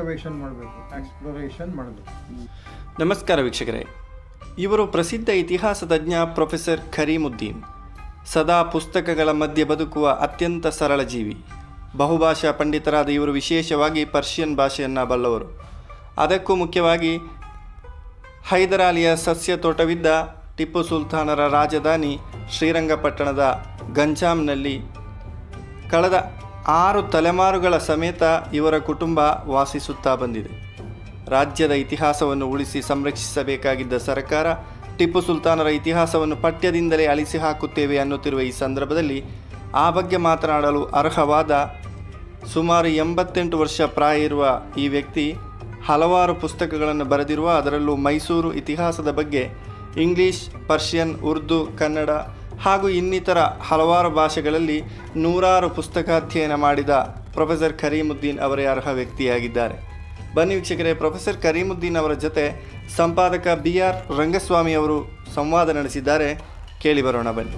Excavation ಮಾಡಬೇಕು exploration ಮಾಡಬೇಕು ನಮಸ್ಕಾರ ವೀಕ್ಷಕರೇ ಇವರು ಪ್ರಸಿದ್ಧ ಇತಿಹಾಸ ತಜ್ಞ ಪ್ರೊಫೆಸರ್ ಖರೀಮುದ್ದೀನ್ ಸದಾ ಪುಸ್ತಕಗಳ ಮಧ್ಯೆ ಬದುಕುವ ಅತ್ಯಂತ ಸರಳ ಜೀವಿ ಬಹುಭಾಷಾ ಪಂಡಿತರಾದ ಇವರು ವಿಶೇಷವಾಗಿ ಪರ್ಷಿಯನ್ ಭಾಷೆಯನ್ನು ಬಲ್ಲವರು ಅದಕ್ಕೂ ಮುಖ್ಯವಾಗಿ ಹೈದರಾಲಿಯ ಸಸ್ಯ ತೋಟವಿದ್ದ ಟಿಪ್ಪು ಸುಲ್ತಾನರ ರಾಜಧಾನಿ ಶ್ರೀರಂಗಪಟ್ಟಣದ ಗಂಜಾಂನಲ್ಲಿ ಕಳೆದ ಆರು ತಲೆಮಾರುಗಳ ಸಮೇತ ಇವರ ಕುಟುಂಬ ವಾಸಿಸುತ್ತಾ ಬಂದಿದೆ ರಾಜ್ಯದ ಇತಿಹಾಸವನ್ನು ಉಳಿಸಿ ಸಂರಕ್ಷಿಸಬೇಕಾಗಿದ್ದ ಸರ್ಕಾರ ಟಿಪ್ಪು ಸುಲ್ತಾನರ ಇತಿಹಾಸವನ್ನು ಪಠ್ಯದಿಂದಲೇ ಅಳಿಸಿ ಹಾಕುತ್ತೇವೆ ಅನ್ನುತ್ತಿರುವ ಈ ಸಂದರ್ಭದಲ್ಲಿ ಆ ಬಗ್ಗೆ ಮಾತನಾಡಲು ಅರ್ಹವಾದ ಸುಮಾರು ಎಂಬತ್ತೆಂಟು ವರ್ಷ ಪ್ರಾಯ ಇರುವ ಈ ವ್ಯಕ್ತಿ ಹಲವಾರು ಪುಸ್ತಕಗಳನ್ನು ಬರೆದಿರುವ ಅದರಲ್ಲೂ ಮೈಸೂರು ಇತಿಹಾಸದ ಬಗ್ಗೆ ಇಂಗ್ಲಿಷ್ ಪರ್ಷಿಯನ್ ಉರ್ದು ಕನ್ನಡ ಹಾಗೂ ಇನ್ನಿತರ ಹಲವಾರು ಭಾಷೆಗಳಲ್ಲಿ ನೂರಾರು ಪುಸ್ತಕಾಧ್ಯಯನ ಮಾಡಿದ ಪ್ರೊಫೆಸರ್ ಕರೀಮುದ್ದೀನ್ ಅವರೇ ಅರ್ಹ ವ್ಯಕ್ತಿಯಾಗಿದ್ದಾರೆ ಬನ್ನಿ ವೀಕ್ಷಕರೇ ಪ್ರೊಫೆಸರ್ ಕರೀಮುದ್ದೀನ್ ಅವರ ಜೊತೆ ಸಂಪಾದಕ ಬಿ ಆರ್ ರಂಗಸ್ವಾಮಿ ಅವರು ಸಂವಾದ ನಡೆಸಿದ್ದಾರೆ ಕೇಳಿ ಬರೋಣ ಬನ್ನಿ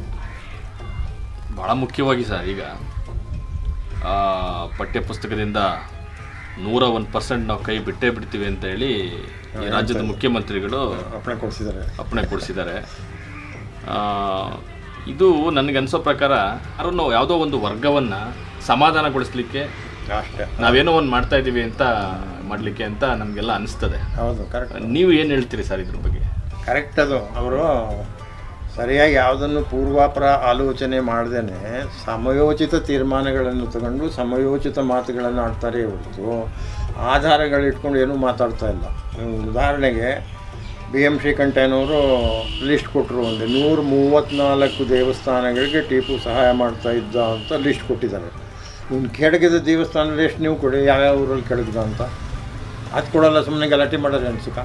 ಭಾಳ ಮುಖ್ಯವಾಗಿ ಸರ್ ಈಗ ಆ, ಪಠ್ಯಪುಸ್ತಕದಿಂದ ನೂರ ಒಂದು ಪರ್ಸೆಂಟ್ ನಾವು ಕೈ ಬಿಟ್ಟೇ ಬಿಡ್ತೀವಿ ಅಂತ ಹೇಳಿ ಈ ರಾಜ್ಯದ ಮುಖ್ಯಮಂತ್ರಿಗಳು ಅಪ್ಪಣೆ ಕೊಡಿಸಿದ್ದಾರೆ ಅಪ್ಪಣೆ ಕೊಡಿಸಿದ್ದಾರೆ ಆ, ಇದು ನನಗನ್ಸೋ ಪ್ರಕಾರ ಯಾರನ್ನು ಯಾವುದೋ ಒಂದು ವರ್ಗವನ್ನು ಸಮಾಧಾನಗೊಳಿಸ್ಲಿಕ್ಕೆ ಅಷ್ಟೇ ನಾವೇನೋ ಒಂದು ಮಾಡ್ತಾ ಇದ್ದೀವಿ ಅಂತ ಮಾಡಲಿಕ್ಕೆ ಅಂತ ನಮಗೆಲ್ಲ ಅನಿಸ್ತದೆ ಹೌದು ಕರೆಕ್ಟ್ ನೀವು ಏನು ಹೇಳ್ತೀರಿ ಸರ್ ಇದ್ರ ಬಗ್ಗೆ ಕರೆಕ್ಟ್ ಅದು ಅವರು ಸರಿಯಾಗಿ ಯಾವುದನ್ನು ಪೂರ್ವಾಪರ ಆಲೋಚನೆ ಮಾಡ್ದೇನೆ ಸಮಯೋಚಿತ ತೀರ್ಮಾನಗಳನ್ನು ತಗೊಂಡು ಸಮಯೋಚಿತ ಮಾತುಗಳನ್ನು ಆಡ್ತಾರೆ ಹೊರತು ಆಧಾರಗಳಿಟ್ಕೊಂಡು ಏನೂ ಮಾತಾಡ್ತಾ ಇಲ್ಲ ಉದಾಹರಣೆಗೆ ಬಿ ಎಮ್ ಶ್ರೀಕಂಠಯ್ಯನವರು ಲಿಸ್ಟ್ ಕೊಟ್ಟರು ಒಂದು ನೂರ ಮೂವತ್ತ್ನಾಲ್ಕು ದೇವಸ್ಥಾನಗಳಿಗೆ ಟಿಪ್ಪು ಸಹಾಯ ಮಾಡ್ತಾ ಇದ್ದ ಅಂತ ಲಿಸ್ಟ್ ಕೊಟ್ಟಿದ್ದಾರೆ ಇವ್ನು ಕೆಡಗಿದ ದೇವಸ್ಥಾನ ಲಿಸ್ಟ್ ನೀವು ಕೊಡಿ ಯಾವ್ಯಾವ ಊರಲ್ಲಿ ಕೆಡಗಿದ ಅಂತ ಅದು ಕೊಡಲ್ಲ ಸುಮ್ಮನೆ ಗಲಾಟೆ ಮಾಡೋದು ಅನ್ಸುತ್ತಾ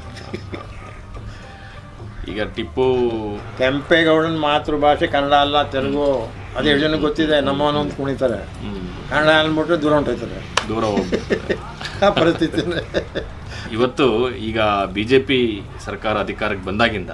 ಈಗ ಟಿಪ್ಪು ಕೆಂಪೇಗೌಡನ ಮಾತೃಭಾಷೆ ಕನ್ನಡ ಅಲ್ಲ ತೆಲುಗು ಅದು ಎಷ್ಟು ಜನಕ್ಕೆ ಗೊತ್ತಿದೆ ನಮ್ಮವನು ಅಂತ ಕುಣಿತಾರೆ ಹ್ಮ್, ಕನ್ನಡ ಅಂದ್ಬಿಟ್ರೆ ದೂರ ಹೊಂಟೋಯ್ತಾರೆ ದೂರ ಹೋಗ್ಬಿಡ್ತಾರೆ ಆ ಪರಿಸ್ಥಿತಿನೇ ಇವತ್ತು ಈಗ ಬಿ ಜೆ ಪಿ ಸರ್ಕಾರ ಅಧಿಕಾರಕ್ಕೆ ಬಂದಾಗಿಂದ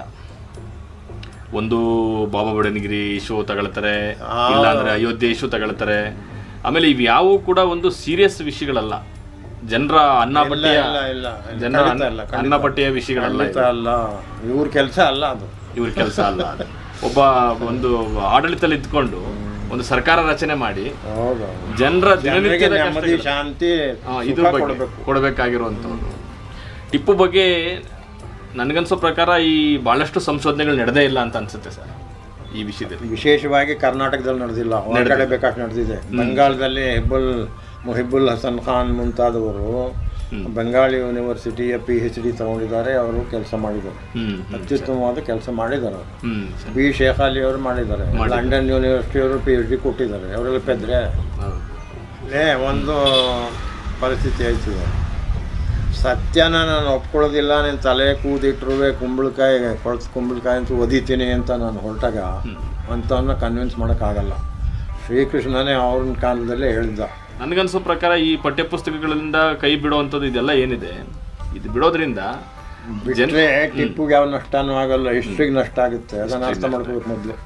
ಒಂದು ಬಾಬಾ ಬುಡನಗಿರಿ ಇಶ್ಯೂ ತಗೊಳ್ತಾರೆ ಇಲ್ಲ ಅಂದ್ರೆ ಅಯೋಧ್ಯೆ ಇಶ್ಯೂ ತಗೊಳ್ತಾರೆ ಆಮೇಲೆ ಇವು ಯಾವು ಕೂಡ ಒಂದು ಸೀರಿಯಸ್ ವಿಷಯಗಳಲ್ಲ ಜನರ ಅನ್ನಪಟ್ಟಿಯ ಇಲ್ಲ ಇಲ್ಲ ಜನರ ಖಂಡಿತ ಇಲ್ಲ, ಖಂಡಿತ. ಅನ್ನಪಟ್ಟಿಯ ವಿಷಯಗಳಲ್ಲ ಖಂಡಿತ ಅಲ್ಲ ಇವ್ರ ಕೆಲಸ ಅಲ್ಲ ಅದು ಇವ್ರ ಕೆಲಸ ಅಲ್ಲ ಅದು. ಒಬ್ಬ ಒಂದು ಆಡಳಿತದಲ್ಲಿ ಇದ್ಕೊಂಡು ಒಂದು ಸರ್ಕಾರ ರಚನೆ ಮಾಡಿ ಹೌದು ಜನರ ಜನರಿಗೆ ದಿನನಿತ್ಯದ ನೆಮ್ಮದಿ ಕಷ್ಟಗಳು- ಶಾಂತಿ ಆ, ಸುಖ ಇದ್ರ ಬಗ್ಗೆ ಕೊಡಬೇಕು ಕೊಡಬೇಕಾಗಿರುವಂಥದ್ದು ಟಿಪ್ಪು ಬಗ್ಗೆ ನನಗನ್ಸೋ ಪ್ರಕಾರ ಈ ಭಾಳಷ್ಟು ಸಂಶೋಧನೆಗಳು ನಡೆದೇ ಇಲ್ಲ ಅಂತ ಅನ್ಸುತ್ತೆ ಸರ್ ಈ ವಿಷಯದಲ್ಲಿ ವಿಶೇಷವಾಗಿ ಕರ್ನಾಟಕದಲ್ಲಿ ನಡೆದಿಲ್ಲ ಹೊರಗಡೆ ಬೇಕಾಷ್ಟು ನಡೆದಿದೆ ಬಂಗಾಳದಲ್ಲಿ ಹೆಬ್ಬುಲ್ ಮುಹಿಬುಲ್ ಹಸನ್ ಖಾನ್ ಮುಂತಾದವರು ಬಂಗಾಳಿ ಯೂನಿವರ್ಸಿಟಿಯ ಪಿ ಎಚ್ ಡಿ ತಗೊಂಡಿದ್ದಾರೆ ಅವರು ಕೆಲಸ ಮಾಡಿದ್ದಾರೆ ಹ್ಮ್ ಅತ್ಯುತ್ತಮವಾದ ಕೆಲಸ ಮಾಡಿದ್ದಾರೆ ಅವರು ಹ್ಮ್ ಬಿ ಶೇಖ್ ಅಲಿ ಅವರು ಮಾಡಿದ್ದಾರೆ ಲಂಡನ್ ಯೂನಿವರ್ಸಿಟಿ ಅವರು ಪಿ ಎಚ್ ಡಿ ಕೊಟ್ಟಿದ್ದಾರೆ ಅವರೆಲ್ಲ ಪೆದ್ರೆ ಹೌದು. ಲೇ ಒಂದು ಪರಿಸ್ಥಿತಿ ಆಯ್ತು ಈಗ. ಸತ್ಯನ ನಾನು ಒಪ್ಕೊಳ್ಳೋದಿಲ್ಲ ನೀನು ತಲೆ ಕೂದಿಟ್ರುವೆ ಕುಂಬಳಕಾಯಿ ಕೊಳತು ಕುಂಬಳಕಾಯಿ ಅಂತ ಒದಿತೀನಿ ಅಂತ ನಾನು ಹೊರಟಾಗ ಅಂಥವನ್ನ ಕನ್ವಿನ್ಸ್ ಮಾಡೋಕ್ಕಾಗಲ್ಲ ಶ್ರೀಕೃಷ್ಣನೇ ಅವ್ರನ್ನ ಕಾಲದಲ್ಲೇ ಹೇಳಿದ್ದ ನನಗನ್ಸೋ ಪ್ರಕಾರ ಈ ಪಠ್ಯಪುಸ್ತಕಗಳಿಂದ ಕೈ ಬಿಡುವಂಥದ್ದು ಇದೆಲ್ಲ ಏನಿದೆ ಇದು ಬಿಡೋದ್ರಿಂದ ಜನ ಬಿಟ್ಟರೆ ಟಿಪ್ಪುಗೆ ಯಾವ ನಷ್ಟನೂ ಆಗಲ್ಲ ಹಿಸ್ಟ್ರಿಗೆ ನಷ್ಟ ಆಗುತ್ತೆ ಅದನ್ನು ಅರ್ಥ ಮಾಡ್ಕೋಬೇಕು ಮೊದಲು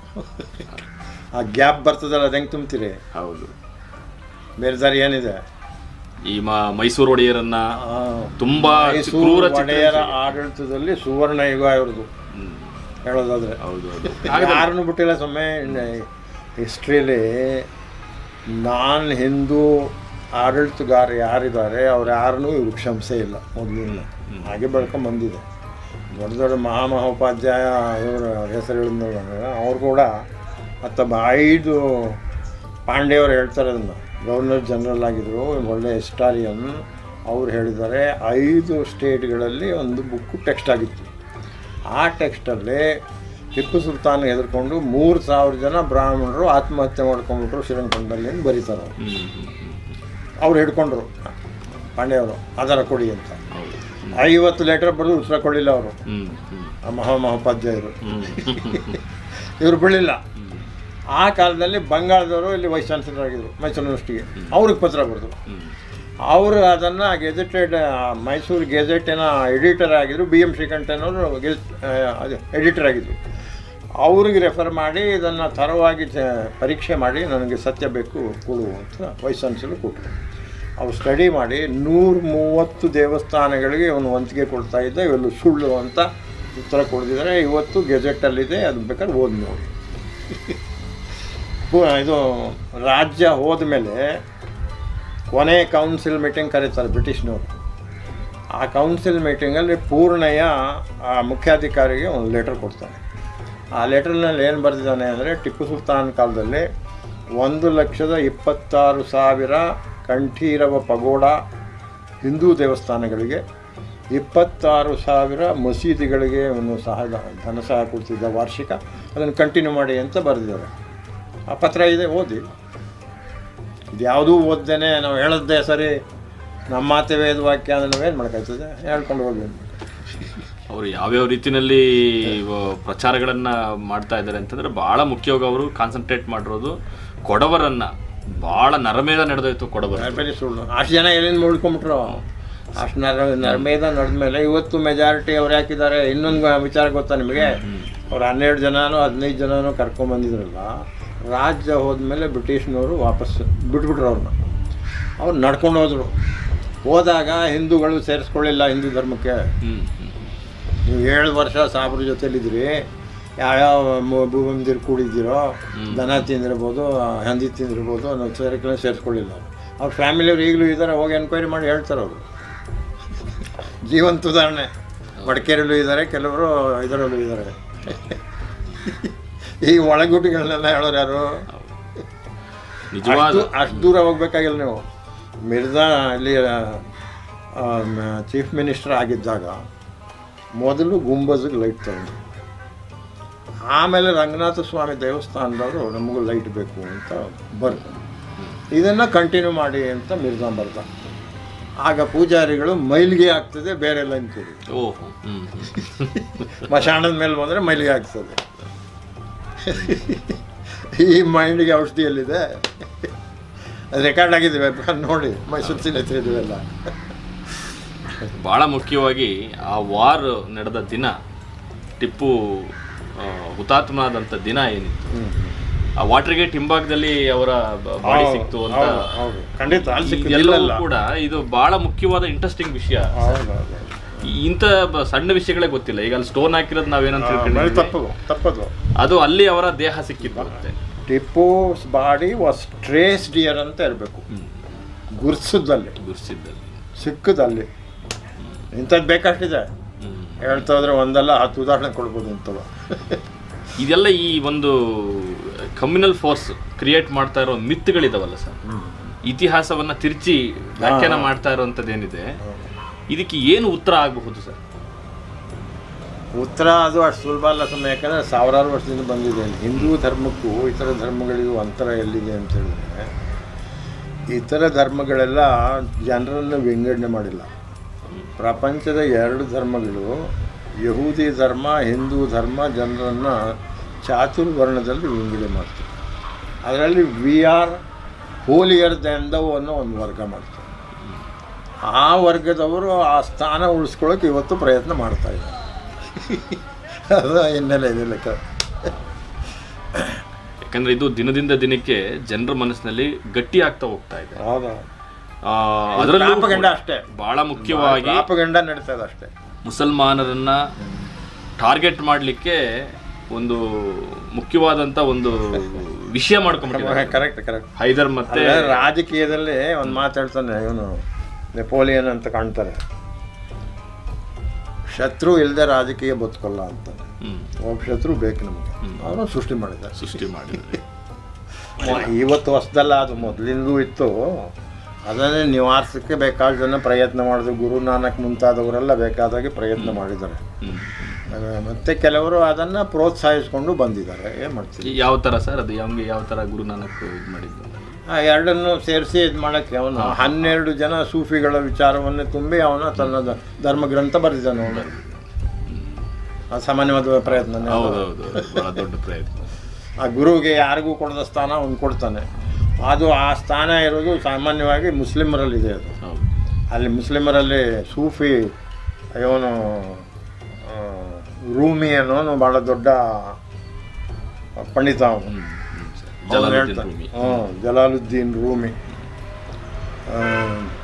ಆ ಗ್ಯಾಪ್ ಬರ್ತದಲ್ಲ ಅದು ಹೆಂಗೆ ತುಂಬ್ತೀರಿ ಹೌದು ಬೇರೆ ದಾರಿ ಏನಿದೆ ಈ ಮ- ಮೈಸೂರು ಒಡೆಯರನ್ನ ತುಂಬಾ ಮೈಸೂರು ಕ್ರೂರ ಒಡೆಯರ ಆಡಳಿತದಲ್ಲಿ ಸುವರ್ಣ ಯುಗ ಇವ್ರದ್ದು ಹ್ಮ್. ಹೇಳೋದಾದ್ರೆ ಹೌದು ಹೌದು ಯಾರನ್ನು ಬಿಟ್ಟಿಲ್ಲ ಸುಮ್ಮನೆ ಹಿಸ್ಟ್ರಿಲಿ ನಾನ್ ಹಿಂದೂ ಆಡಳಿತಗಾರ ಯಾರಿದ್ದಾರೆ ಅವ್ರು ಯಾರನ್ನೂ ಇವ್ರಿಗೆ ಕ್ಷಮಿಸೇ ಇಲ್ಲ ಮೊದಲಿಲ್ಲ ಹಾಗೆ ಬೆಳ್ಕೊಂಡ್ ಬಂದಿದೆ ದೊಡ್ಡ ದೊಡ್ಡ ಮಹಾಮಹೋಪಾಧ್ಯಾಯ ಇವರು ಹೆಸರು ಹೇಳಿದ್ನಲ್ಲ ಅವ್ರು ಕೂಡ ಮತ್ತೊಬ್ಬ ಐದು ಪಾಂಡೆಯವರು ಹೇಳ್ತಾರೆ ಅದನ್ನು ಗವರ್ನರ್ ಜನರಲ್ ಆಗಿದ್ರು ಒಳ್ಳೆ ಹಿಸ್ಟಾರಿಯನ್ ಅವ್ರು ಹೇಳಿದ್ದಾರೆ ಐದು ಸ್ಟೇಟ್ಗಳಲ್ಲಿ ಒಂದು ಬುಕ್ಕು ಟೆಕ್ಸ್ಟ್ ಆಗಿತ್ತು ಆ ಟೆಕ್ಸ್ಟಲ್ಲಿ ಟಿಪ್ಪು ಸುಲ್ತಾನ್ ಹೆದರ್ಕೊಂಡು ಮೂರು ಸಾವಿರ ಜನ ಬ್ರಾಹ್ಮಣರು ಆತ್ಮಹತ್ಯೆ ಮಾಡ್ಕೊಂಡ್ಬಿಟ್ರು ಶ್ರೀರಂಗಪಟ್ಟಣದಲ್ಲಿ ಅಂತ ಬರೀತಾರೆ ಅವ್ರು. ಹ್ಮ್ ಹ್ಮ್, ಹ್ಮ್. ಅವ್ರು ಹಿಡ್ಕೊಂಡ್ರು ಪಾಂಡೆಯವರು ಆಧಾರ ಕೊಡಿ ಅಂತ ಹೌದು ಐವತ್ತು ಲೆಟರ್ ಬರೆದು ಉತ್ತರ ಕೊಡಲಿಲ್ಲ ಅವರು ಹ್ಮ್ ಹ್ಮ್ ಆ ಮಹಾ ಮಹೋಪಾಧ್ಯಾಯರು ಹ್ಮ್ ಇವರು ಬಿಡಲಿಲ್ಲ ಆ ಕಾಲದಲ್ಲಿ ಬಂಗಾಳದವರು ಇಲ್ಲಿ ವೈಸ್ ಚಾನ್ಸಲರ್ ಆಗಿದ್ರು ಮೈಸೂರು ಯೂನಿವರ್ಸಿಟಿಗೆ ಅವ್ರಿಗೆ ಪತ್ರ ಬರೆದ್ರು ಹ್ಮ್ ಅವರು ಅದನ್ನು ಗೆಜೆಟೆಡ್ ಮೈಸೂರು ಗೆಜೆಟಿನ ಎಡಿಟರ್ ಆಗಿದ್ರು ಬಿ ಎಮ್ ಶ್ರೀಕಂಠನವರು ಗೆಜ್ ಅದು ಎಡಿಟರ್ ಆಗಿದ್ರು ಅವ್ರಿಗೆ ರೆಫರ್ ಮಾಡಿ ಇದನ್ನು ಥರವಾಗಿ ಚ- ಪರೀಕ್ಷೆ ಮಾಡಿ ನನಗೆ ಸತ್ಯ ಬೇಕು ಕೊಡು ಅಂತ ವೈಸ್ ಚಾನ್ಸಲರ್ ಕೊಟ್ಟರು ಅವ್ರು ಸ್ಟಡಿ ಮಾಡಿ ನೂರ ಮೂವತ್ತು ದೇವಸ್ಥಾನಗಳಿಗೆ ಇವನು ವಂತಿಗೆ ಕೊಡ್ತಾ ಇದ್ದ ಇವೆಲ್ಲ ಸುಳ್ಳು ಅಂತ ಉತ್ತರ ಕೊಡ್ತಿದ್ದಾರೆ ಇವತ್ತು ಗೆಜೆಟಲ್ಲಿದೆ ಅದು ಬೇಕಾದ್ರೆ ಓದಿ ನೋಡಿ ಪು- ಇದು ರಾಜ್ಯ ಹೋದ್ಮೇಲೆ ಕೊನೆ ಕೌನ್ಸಿಲ್ ಮೀಟಿಂಗ್ ಕರೀತಾರೆ ಬ್ರಿಟಿಷ್ನವರು ಆ ಕೌನ್ಸಿಲ್ ಮೀಟಿಂಗಲ್ಲಿ ಪೂರ್ಣಯ್ಯ ಆ ಮುಖ್ಯಾಧಿಕಾರಿಗೆ ಒಂದು ಲೆಟರ್ ಕೊಡ್ತಾನೆ ಆ ಲೆಟರ್ನಲ್ಲಿ ಏನು ಬರೆದಿದ್ದಾನೆ ಅಂದರೆ ಟಿಪ್ಪು ಸುಲ್ತಾನ್ ಕಾಲದಲ್ಲಿ ಒಂದು ಲಕ್ಷದ ಇಪ್ಪತ್ತಾರು ಸಾವಿರ ಕಂಠೀರವ ಪಗೋಡ ಹಿಂದೂ ದೇವಸ್ಥಾನಗಳಿಗೆ ಇಪ್ಪತ್ತಾರು ಸಾವಿರ ಮಸೀದಿಗಳಿಗೆ ಅವನು ಸಹಾಯ ಧನ ಸಹಾಯ ಕೊಡ್ತಿದ್ದ ವಾರ್ಷಿಕ ಅದನ್ನು ಕಂಟಿನ್ಯೂ ಮಾಡಿ ಅಂತ ಬರೆದಿದ್ದಾರೆ ಆ ಪತ್ರ ಇದೆ ಓದಿ ಇದು ಯಾವುದೂ ಓದ್ದೇನೆ ನಾವು ಹೇಳದ್ದೇ ಸರಿ ನಮ್ಮ ಮಾತೆ ವೇದ ವಾಕ್ಯ ಅಂದ್ರೆ ನಾವೇನು ಮಾಡೋಕ್ಕಾಗ್ತದೆ ಹೇಳ್ಕೊಂಡು ಹೋಗಿ ಅವರು ಯಾವ್ಯಾವ ರೀತಿನಲ್ಲಿ ಇವ- ಪ್ರಚಾರಗಳನ್ನ ಮಾಡ್ತಾ ಇದ್ದಾರೆ ಅಂತಂದ್ರೆ ಬಹಳ ಮುಖ್ಯವಾಗಿ ಅವರು ಕಾನ್ಸಂಟ್ರೇಟ್ ಮಾಡಿರೋದು ಕೊಡವರನ್ನ ಬಹಳ ನರಮೇಧ ನಡೆದೋಯ್ತು ಕೊಡವರ ಬೇರೆ ಸುಳ್ಳು ಅಷ್ಟು ಜನ ಎಲ್ಲಿಂದ ಮುಳ್ಕೊಂಬಿಟ್ರು ಅಷ್ಟು ನರ ನರ್ಮೇದ ನಡೆದ್ಮೇಲೆ ಇವತ್ತು ಮೆಜಾರಿಟಿ ಅವ್ರು ಯಾಕಿದ್ದಾರೆ ಇನ್ನೊಂದು ವಿಚಾರ ಗೊತ್ತಾ ನಿಮಗೆ ಅವ್ರು ಹನ್ನೆರಡು ಜನನೋ ಹದಿನೈದು ಜನನೋ ಕರ್ಕೊಂಬಂದಿದ್ರಲ್ಲ ರಾಜ್ಯ ಹೋದ್ಮೇಲೆ ಬ್ರಿಟಿಷ್ನವರು ವಾಪಸ್ ಬಿಟ್ಬಿಟ್ರು ಅವ್ರನ್ನ ಅವ್ರು ನಡ್ಕೊಂಡು ಹೋದರು ಹೋದಾಗ ಹಿಂದೂಗಳು ಸೇರಿಸ್ಕೊಳ್ಳಿಲ್ಲ ಹಿಂದೂ ಧರ್ಮಕ್ಕೆ ಹ್ಮ್ ಹ್ಮ್. ನೀವು ಏಳು ವರ್ಷ ಸಾಬ್ರ ಜೊತೆಲಿದ್ರಿ ಯಾವ್ಯಾವ ಮ- ಭೂಮಂದಿರ್ ಕೂಡಿದ್ದೀರೋ ದನ ತಿಂದಿರ್ಬೋದು ಹಂದಿ ತಿಂದಿರ್ಬೋದು ನಾವು ಸೇರಿಕೆಲ್ಲ ಸೇರಿಸ್ಕೊಳ್ಳಿಲ್ಲ ಅವ್ರ ಫ್ಯಾಮಿಲಿಯವ್ರು ಈಗಲೂ ಇದ್ದಾರೆ ಹೋಗಿ ಎನ್ಕ್ವೈರಿ ಮಾಡಿ ಹೇಳ್ತಾರೆ ಅವರು ಜೀವಂತ ಉದಾಹರಣೆ ಮಡಿಕೇರಿಯಲ್ಲೂ ಇದ್ದಾರೆ ಕೆಲವರು ಇದರಲ್ಲೂ ಇದ್ದಾರೆ ಈ ಒಳಗುಟಿಗಳನ್ನೆಲ್ಲ ಹೇಳೋರು ಯಾರು ನಿಜವಾದ ಅಷ್ಟು ಅಷ್ಟು ದೂರ ಹೋಗ್ಬೇಕಾಗಿಲ್ಲ ನೀವು ಮಿರ್ಜಾ ಇಲ್ಲಿ ಚೀಫ್ ಮಿನಿಸ್ಟರ್ ಆಗಿದ್ದಾಗ ಮೊದಲು ಗುಂಬಜ್ಗೆ ಲೈಟ್ ತಗೊಂಡು ಆಮೇಲೆ ರಂಗನಾಥ ಸ್ವಾಮಿ ದೇವಸ್ಥಾನದವರು ನಮಗೂ ಲೈಟ್ ಬೇಕು ಅಂತ ಬರ್ತಾರೆ ಇದನ್ನು ಕಂಟಿನ್ಯೂ ಮಾಡಿ ಅಂತ ಮಿರ್ಜಾ ಬರ್ದ ಆಗ ಪೂಜಾರಿಗಳು ಮೈಲಿಗೆ ಆಗ್ತದೆ ಬೇರೆ ಲೈನ್ ಕೊಡಿ ಓಹೋ ಹ್ಮ್ ಹ್ಮ್. ಮಶಾಣದ ಮೇಲೆ ಬಂದರೆ ಮೈಲಿಗೆ ಆಗ್ತದೆ ಈ ಮೈಂಡಿಗೆ ಔಷಧಿ ಎಲ್ಲಿದೆ ಅದು ರೆಕಾರ್ಡ್ ಆಗಿದೆ ಬೇಕಾದ್ರೆ ನೋಡಿ ಮೈಸೂರು ಸಿನಿತ್ರಿ ಇವೆಲ್ಲ ಬಹಳ ಮುಖ್ಯವಾಗಿ ಆ ವಾರ್ ನಡೆದ ದಿನ ಟಿಪ್ಪು ಆ, ಹುತಾತ್ಮನಾದಂಥ ದಿನ ಏನಿತ್ತು ಆ ವಾಟರ್ ಗೇಟ್ ಹಿಂಭಾಗದಲ್ಲಿ ಅವರ ಬಾಡಿ ಸಿಕ್ತು ಅಂತ ಹೌದು, ಹೌದು. ಖಂಡಿತ ಅಲ್ಲಿ ಎಲ್ಲವೂ ಸಿಕ್ಕಿಲ್ಲ ಕೂಡ ಇದು ಬಹಳ ಮುಖ್ಯವಾದ ಇಂಟ್ರೆಸ್ಟಿಂಗ್ ವಿಷಯ ಈ- ಇಂಥ ಬ- ಸಣ್ಣ ವಿಷಯಗಳೇ ಗೊತ್ತಿಲ್ಲ ಈಗ ಅಲ್ಲಿ ಸ್ಟೋನ್ ಹಾಕಿರೋದು ನಾವೇನಂತ ತಿಳ್ಕೊಂಡಿದ್ದೀವಿ ತಪ್ಪದು ತಪ್ಪದು ಅದು ಅಲ್ಲಿ ಅವರ ದೇಹ ಸಿಕ್ಕಿತ್ತು ಅಂತೆ Tipu's body was trace there ಅಂತ ಇರಬೇಕು ಗುರ್ಸದಲ್ಲಿ ಗುರ್ಸಿದ್ದಲ್ಲಿ ಸಿಕ್ಕದಲ್ಲಿ ಇಂಥದ್ದು ಬೇಕಷ್ಟಿದೆ ಹ್ಮ್. ಹೇಳ್ತಾ ಹೋದ್ರೆ ಒಂದಲ್ಲ ಹತ್ತು ಉದಾಹರಣೆ ಕೊಡ್ಬೋದು ಇಂಥವು ಇದೆಲ್ಲ ಈ ಒಂದು ಕಮ್ಯುನಲ್ ಫೋರ್ಸ್ ಕ್ರಿಯೇಟ್ ಮಾಡ್ತಾ ಇರೋ ಮಿತ್ಗಳಿದಾವಲ್ಲ ಸರ್ ಇತಿಹಾಸವನ್ನ ತಿರ್ಚಿ ವ್ಯಾಖ್ಯಾನ ಮಾಡ್ತಾ ಇರೋಂಥದ್ದು ಏನಿದೆ ಇದಕ್ಕೆ ಏನು ಉತ್ತರ ಆಗಬಹುದು ಸರ್ ಉತ್ತರ ಅದು ಅಷ್ಟು ಸುಲಭ ಅಲ್ಲ ಸಮಯ ಯಾಕಂದರೆ ಸಾವಿರಾರು ವರ್ಷದಿಂದ ಬಂದಿದೆ ಹಿಂದೂ ಧರ್ಮಕ್ಕೂ ಇತರ ಧರ್ಮಗಳಿಗೂ ಅಂತರ ಎಲ್ಲಿದೆ ಅಂತ ಹೇಳಿದ್ರೆ ಇತರ ಧರ್ಮಗಳೆಲ್ಲ ಜನರನ್ನು ವಿಂಗಡಣೆ ಮಾಡಿಲ್ಲ ಪ್ರಪಂಚದ ಎರಡು ಧರ್ಮಗಳು ಯಹೂದಿ ಧರ್ಮ ಹಿಂದೂ ಧರ್ಮ ಜನರನ್ನು ಚಾತುರ್ವರ್ಣದಲ್ಲಿ ವಿಂಗಡಣೆ ಮಾಡ್ತವೆ ಅದರಲ್ಲಿ we are holier than thou ಅನ್ನೋ ಒಂದು ವರ್ಗ ಮಾಡ್ತಾರೆ ಆ ವರ್ಗದವರು ಆ ಸ್ಥಾನ ಉಳಿಸ್ಕೊಳ್ಳೋಕೆ ಇವತ್ತು ಪ್ರಯತ್ನ ಮಾಡ್ತಾ ಇದ್ದಾರೆ ಅದು ಹಿನ್ನೆಲೆ ಇದೆ ಲೆಕ್ಕ ಯಾಕಂದ್ರೆ ಇದು ದಿನದಿಂದ ದಿನಕ್ಕೆ ಜನರ ಮನಸ್ಸಿನಲ್ಲಿ ಗಟ್ಟಿ ಆಗ್ತಾ ಹೋಗ್ತಾ ಇದೆ ಹೌದಾ ಆ, ಅದರಲ್ಲೂ ಪ್ರಾಪಗಂಡ ಕೂಡ ಅಷ್ಟೇ ಬಹಳ ಮುಖ್ಯವಾಗಿ ಪ್ರಾಪಗಂಡ ನಡೀತಾ ಇದೆ ಅಷ್ಟೇ ಮುಸಲ್ಮಾನರನ್ನ ಟಾರ್ಗೆಟ್ ಮಾಡಲಿಕ್ಕೆ ಒಂದು ಮುಖ್ಯವಾದಂತ ಒಂದು ವಿಷಯ ಮಾಡ್ಕೊಂಡ್ಬಿಟ್ಟಿದ್ದಾರೆ ಕರೆಕ್ಟ್ ಕರೆಕ್ಟ್ ಹೈದರ್ ಮತ್ತೆ ರಾಜಕೀಯದಲ್ಲಿ ಒಂದು ಮಾತು ಹೇಳ್ತಾನೆ ಇವನು ನೆಪೋಲಿಯನ್ ಅಂತ ಕಾಣ್ತಾರೆ ಶತ್ರು ಇಲ್ಲದೆ ರಾಜಕೀಯ ಬದುಕಲ್ಲ ಅಂತ ಹ್ಮ್, ಒಬ್ಬ ಶತ್ರು ಬೇಕು ನಮಗೆ ಅವನು ಸೃಷ್ಟಿ ಮಾಡಿದ್ದಾರೆ ಸೃಷ್ಟಿ ಮಾಡಿದ್ದಾರೆ ಇವತ್ತು ಹೊಸದಲ್ಲ ಅದು ಮೊದಲಿಂದೂ ಇತ್ತು ಅದನ್ನೇ ನಿವಾರಿಸಕ್ಕೆ ಬೇಕಾದ ಜನ ಪ್ರಯತ್ನ ಮಾಡಿದ್ರು ಗುರು ನಾನಕ್ ಮುಂತಾದವರೆಲ್ಲ ಬೇಕಾದಾಗೆ ಪ್ರಯತ್ನ ಮಾಡಿದ್ದಾರೆ ಹ್ಮ್. ಅಹ್, ಮತ್ತೆ ಕೆಲವರು ಅದನ್ನು ಪ್ರೋತ್ಸಾಹಿಸ್ಕೊಂಡು ಬಂದಿದ್ದಾರೆ ಏನು ಮಾಡ್ತೀವಿ ಯಾವ ತರ ಸರ್ ಅದು ಯಾವ ಯಾವ ತರ ಗುರು ನಾನಕ್ ಇದು ಮಾಡಿದ್ದು ಆ ಎರಡನ್ನು ಸೇರಿಸಿ ಇದು ಮಾಡೋಕ್ಕೆ ಅವನು ಹನ್ನೆರಡು ಜನ ಸೂಫಿಗಳ ವಿಚಾರವನ್ನೇ ತುಂಬಿ ಅವನ ತನ್ನ ದ- ಧರ್ಮಗ್ರಂಥ ಬರೆದಿದ್ದಾನೆ ಅವನು ಅದು ಸಾಮಾನ್ಯವಾದ ಪ್ರಯತ್ನ ಹೌದೌದು ಬಹಳ ದೊಡ್ಡ ಪ್ರಯತ್ನ ಆ ಗುರುವಿಗೆ ಯಾರಿಗೂ ಕೊಡದ ಸ್ಥಾನ ಅವನು ಕೊಡ್ತಾನೆ ಅದು ಆ ಸ್ಥಾನ ಇರೋದು ಸಾಮಾನ್ಯವಾಗಿ ಮುಸ್ಲಿಮರಲ್ಲಿದೆ ಅದು ಹೌದು ಅಲ್ಲಿ ಮುಸ್ಲಿಮರಲ್ಲಿ ಸೂಫಿ ಇವನು ಆ, ರೂಮಿ ಅನ್ನೋನು ಭಾಳ ದೊಡ್ಡ ಪಂಡಿತ ಅವನು ಹ್ಮ್, ಹ್ಮ್, ಸರ್. ಅವ್ನು ಜಲಾಲುದ್ದೀನ್ ಹೇಳ್ತಾನೆ ರೂಮಿ ಹ್ಞೂ ಜಲಾಲುದ್ದೀನ್ ರೂಮಿ ಆ,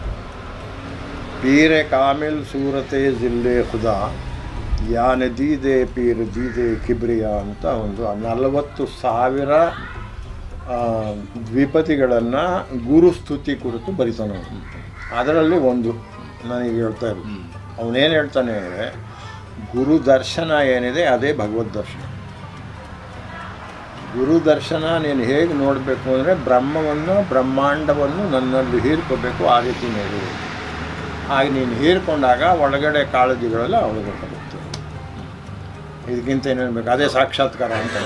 ಪೀರೆ ಕಾಮಿಲ್ ಸೂರತೆ ಜಿಲ್ಲೆ ಖುದಾ ಯಾ ನದೀದೆ ಪೀರ್ ದೀದೆ ಕಿಬ್ರಿಯಾ ಅಂತ ಒಂದು ನಲವತ್ತು ಸಾವಿರ ಆ, ದ್ವಿಪದಿಗಳನ್ನು ಗುರುಸ್ತುತಿ ಕುರಿತು ಬರಿತಾನೆ ಅವನು ಅದರಲ್ಲಿ ಒಂದು ನನಗೆ ಹೇಳ್ತಾ ಇರೋದು ಅವನೇನು ಹೇಳ್ತಾನೆ ಅಂದರೆ ಗುರು ದರ್ಶನ ಏನಿದೆ ಅದೇ ಭಗವದ್ ದರ್ಶನ ಗುರು ದರ್ಶನ ನೀನು ಹೇಗೆ ನೋಡಬೇಕು ಅಂದರೆ ಬ್ರಹ್ಮವನ್ನು ಬ್ರಹ್ಮಾಂಡವನ್ನು ನನ್ನಲ್ಲಿ ಹೀರ್ಕೋಬೇಕು ಆ ರೀತಿ ನೋಡು ಹಾಗೆ ನೀನು ಹೀರ್ಕೊಂಡಾಗ ಒಳಗಡೆ ಕಾಳಜಿಗಳೆಲ್ಲ ಒಳಗಡೆ ಬರುತ್ತೆ ಇದಕ್ಕಿಂತ ಏನೇನು ಬೇಕು ಅದೇ ಸಾಕ್ಷಾತ್ಕಾರ ಅಂತ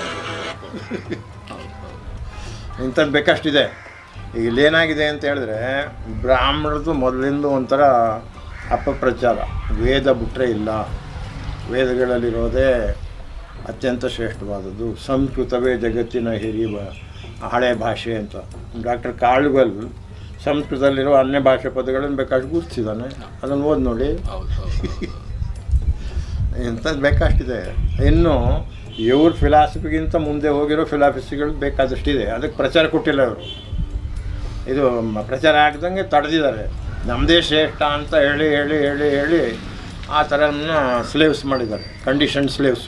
ಇಂಥದ್ದು ಬೇಕಷ್ಟಿದೆ ಈಗ ಇಲ್ಲೇನಾಗಿದೆ ಅಂತ ಹೇಳಿದ್ರೆ ಬ್ರಾಹ್ಮಣರದು ಮೊದಲಿಂದ ಒಂಥರ ಅಪಪ್ರಚಾರ ವೇದ ಬಿಟ್ಟರೆ ಇಲ್ಲ ವೇದಗಳಲ್ಲಿರೋದೇ ಅತ್ಯಂತ ಶ್ರೇಷ್ಠವಾದದ್ದು ಸಂಸ್ಕೃತವೇ ಜಗತ್ತಿನ ಹಿರಿಯ ಹಳೆ ಭಾಷೆ ಅಂತ ಡಾಕ್ಟರ್ ಕಾಳುಗಲ್ ಸಂಸ್ಕೃತದಲ್ಲಿರೋ ಅನ್ಯ ಭಾಷೆ ಪದಗಳನ್ನು ಬೇಕಾಷ್ಟು ಗುರುತಿಸಿದ್ದಾನೆ ಅದನ್ನು ಓದಿ ನೋಡಿ ಹೌದು ಹೌದು ಇಂಥದ್ದು ಬೇಕಷ್ಟಿದೆ ಇನ್ನು ಇವ್ರ ಫಿಲಾಸಫಿಗಿಂತ ಮುಂದೆ ಹೋಗಿರೋ ಫಿಲಾಸಫಿಗಳು ಬೇಕಾದಷ್ಟಿದೆ ಅದಕ್ಕೆ ಪ್ರಚಾರ ಕೊಟ್ಟಿಲ್ಲ ಇವರು ಇದು ಮ- ಪ್ರಚಾರ ಆಗ್ದಂಗೆ ತಡೆದಿದ್ದಾರೆ ನಮ್ಮದೇ ಶ್ರೇಷ್ಠ ಅಂತ ಹೇಳಿ ಹೇಳಿ ಹೇಳಿ ಹೇಳಿ ಆ ಥರನ ಸ್ಲೇವ್ಸ್ ಮಾಡಿದ್ದಾರೆ ಕಂಡೀಷನ್ ಸ್ಲೇವ್ಸ್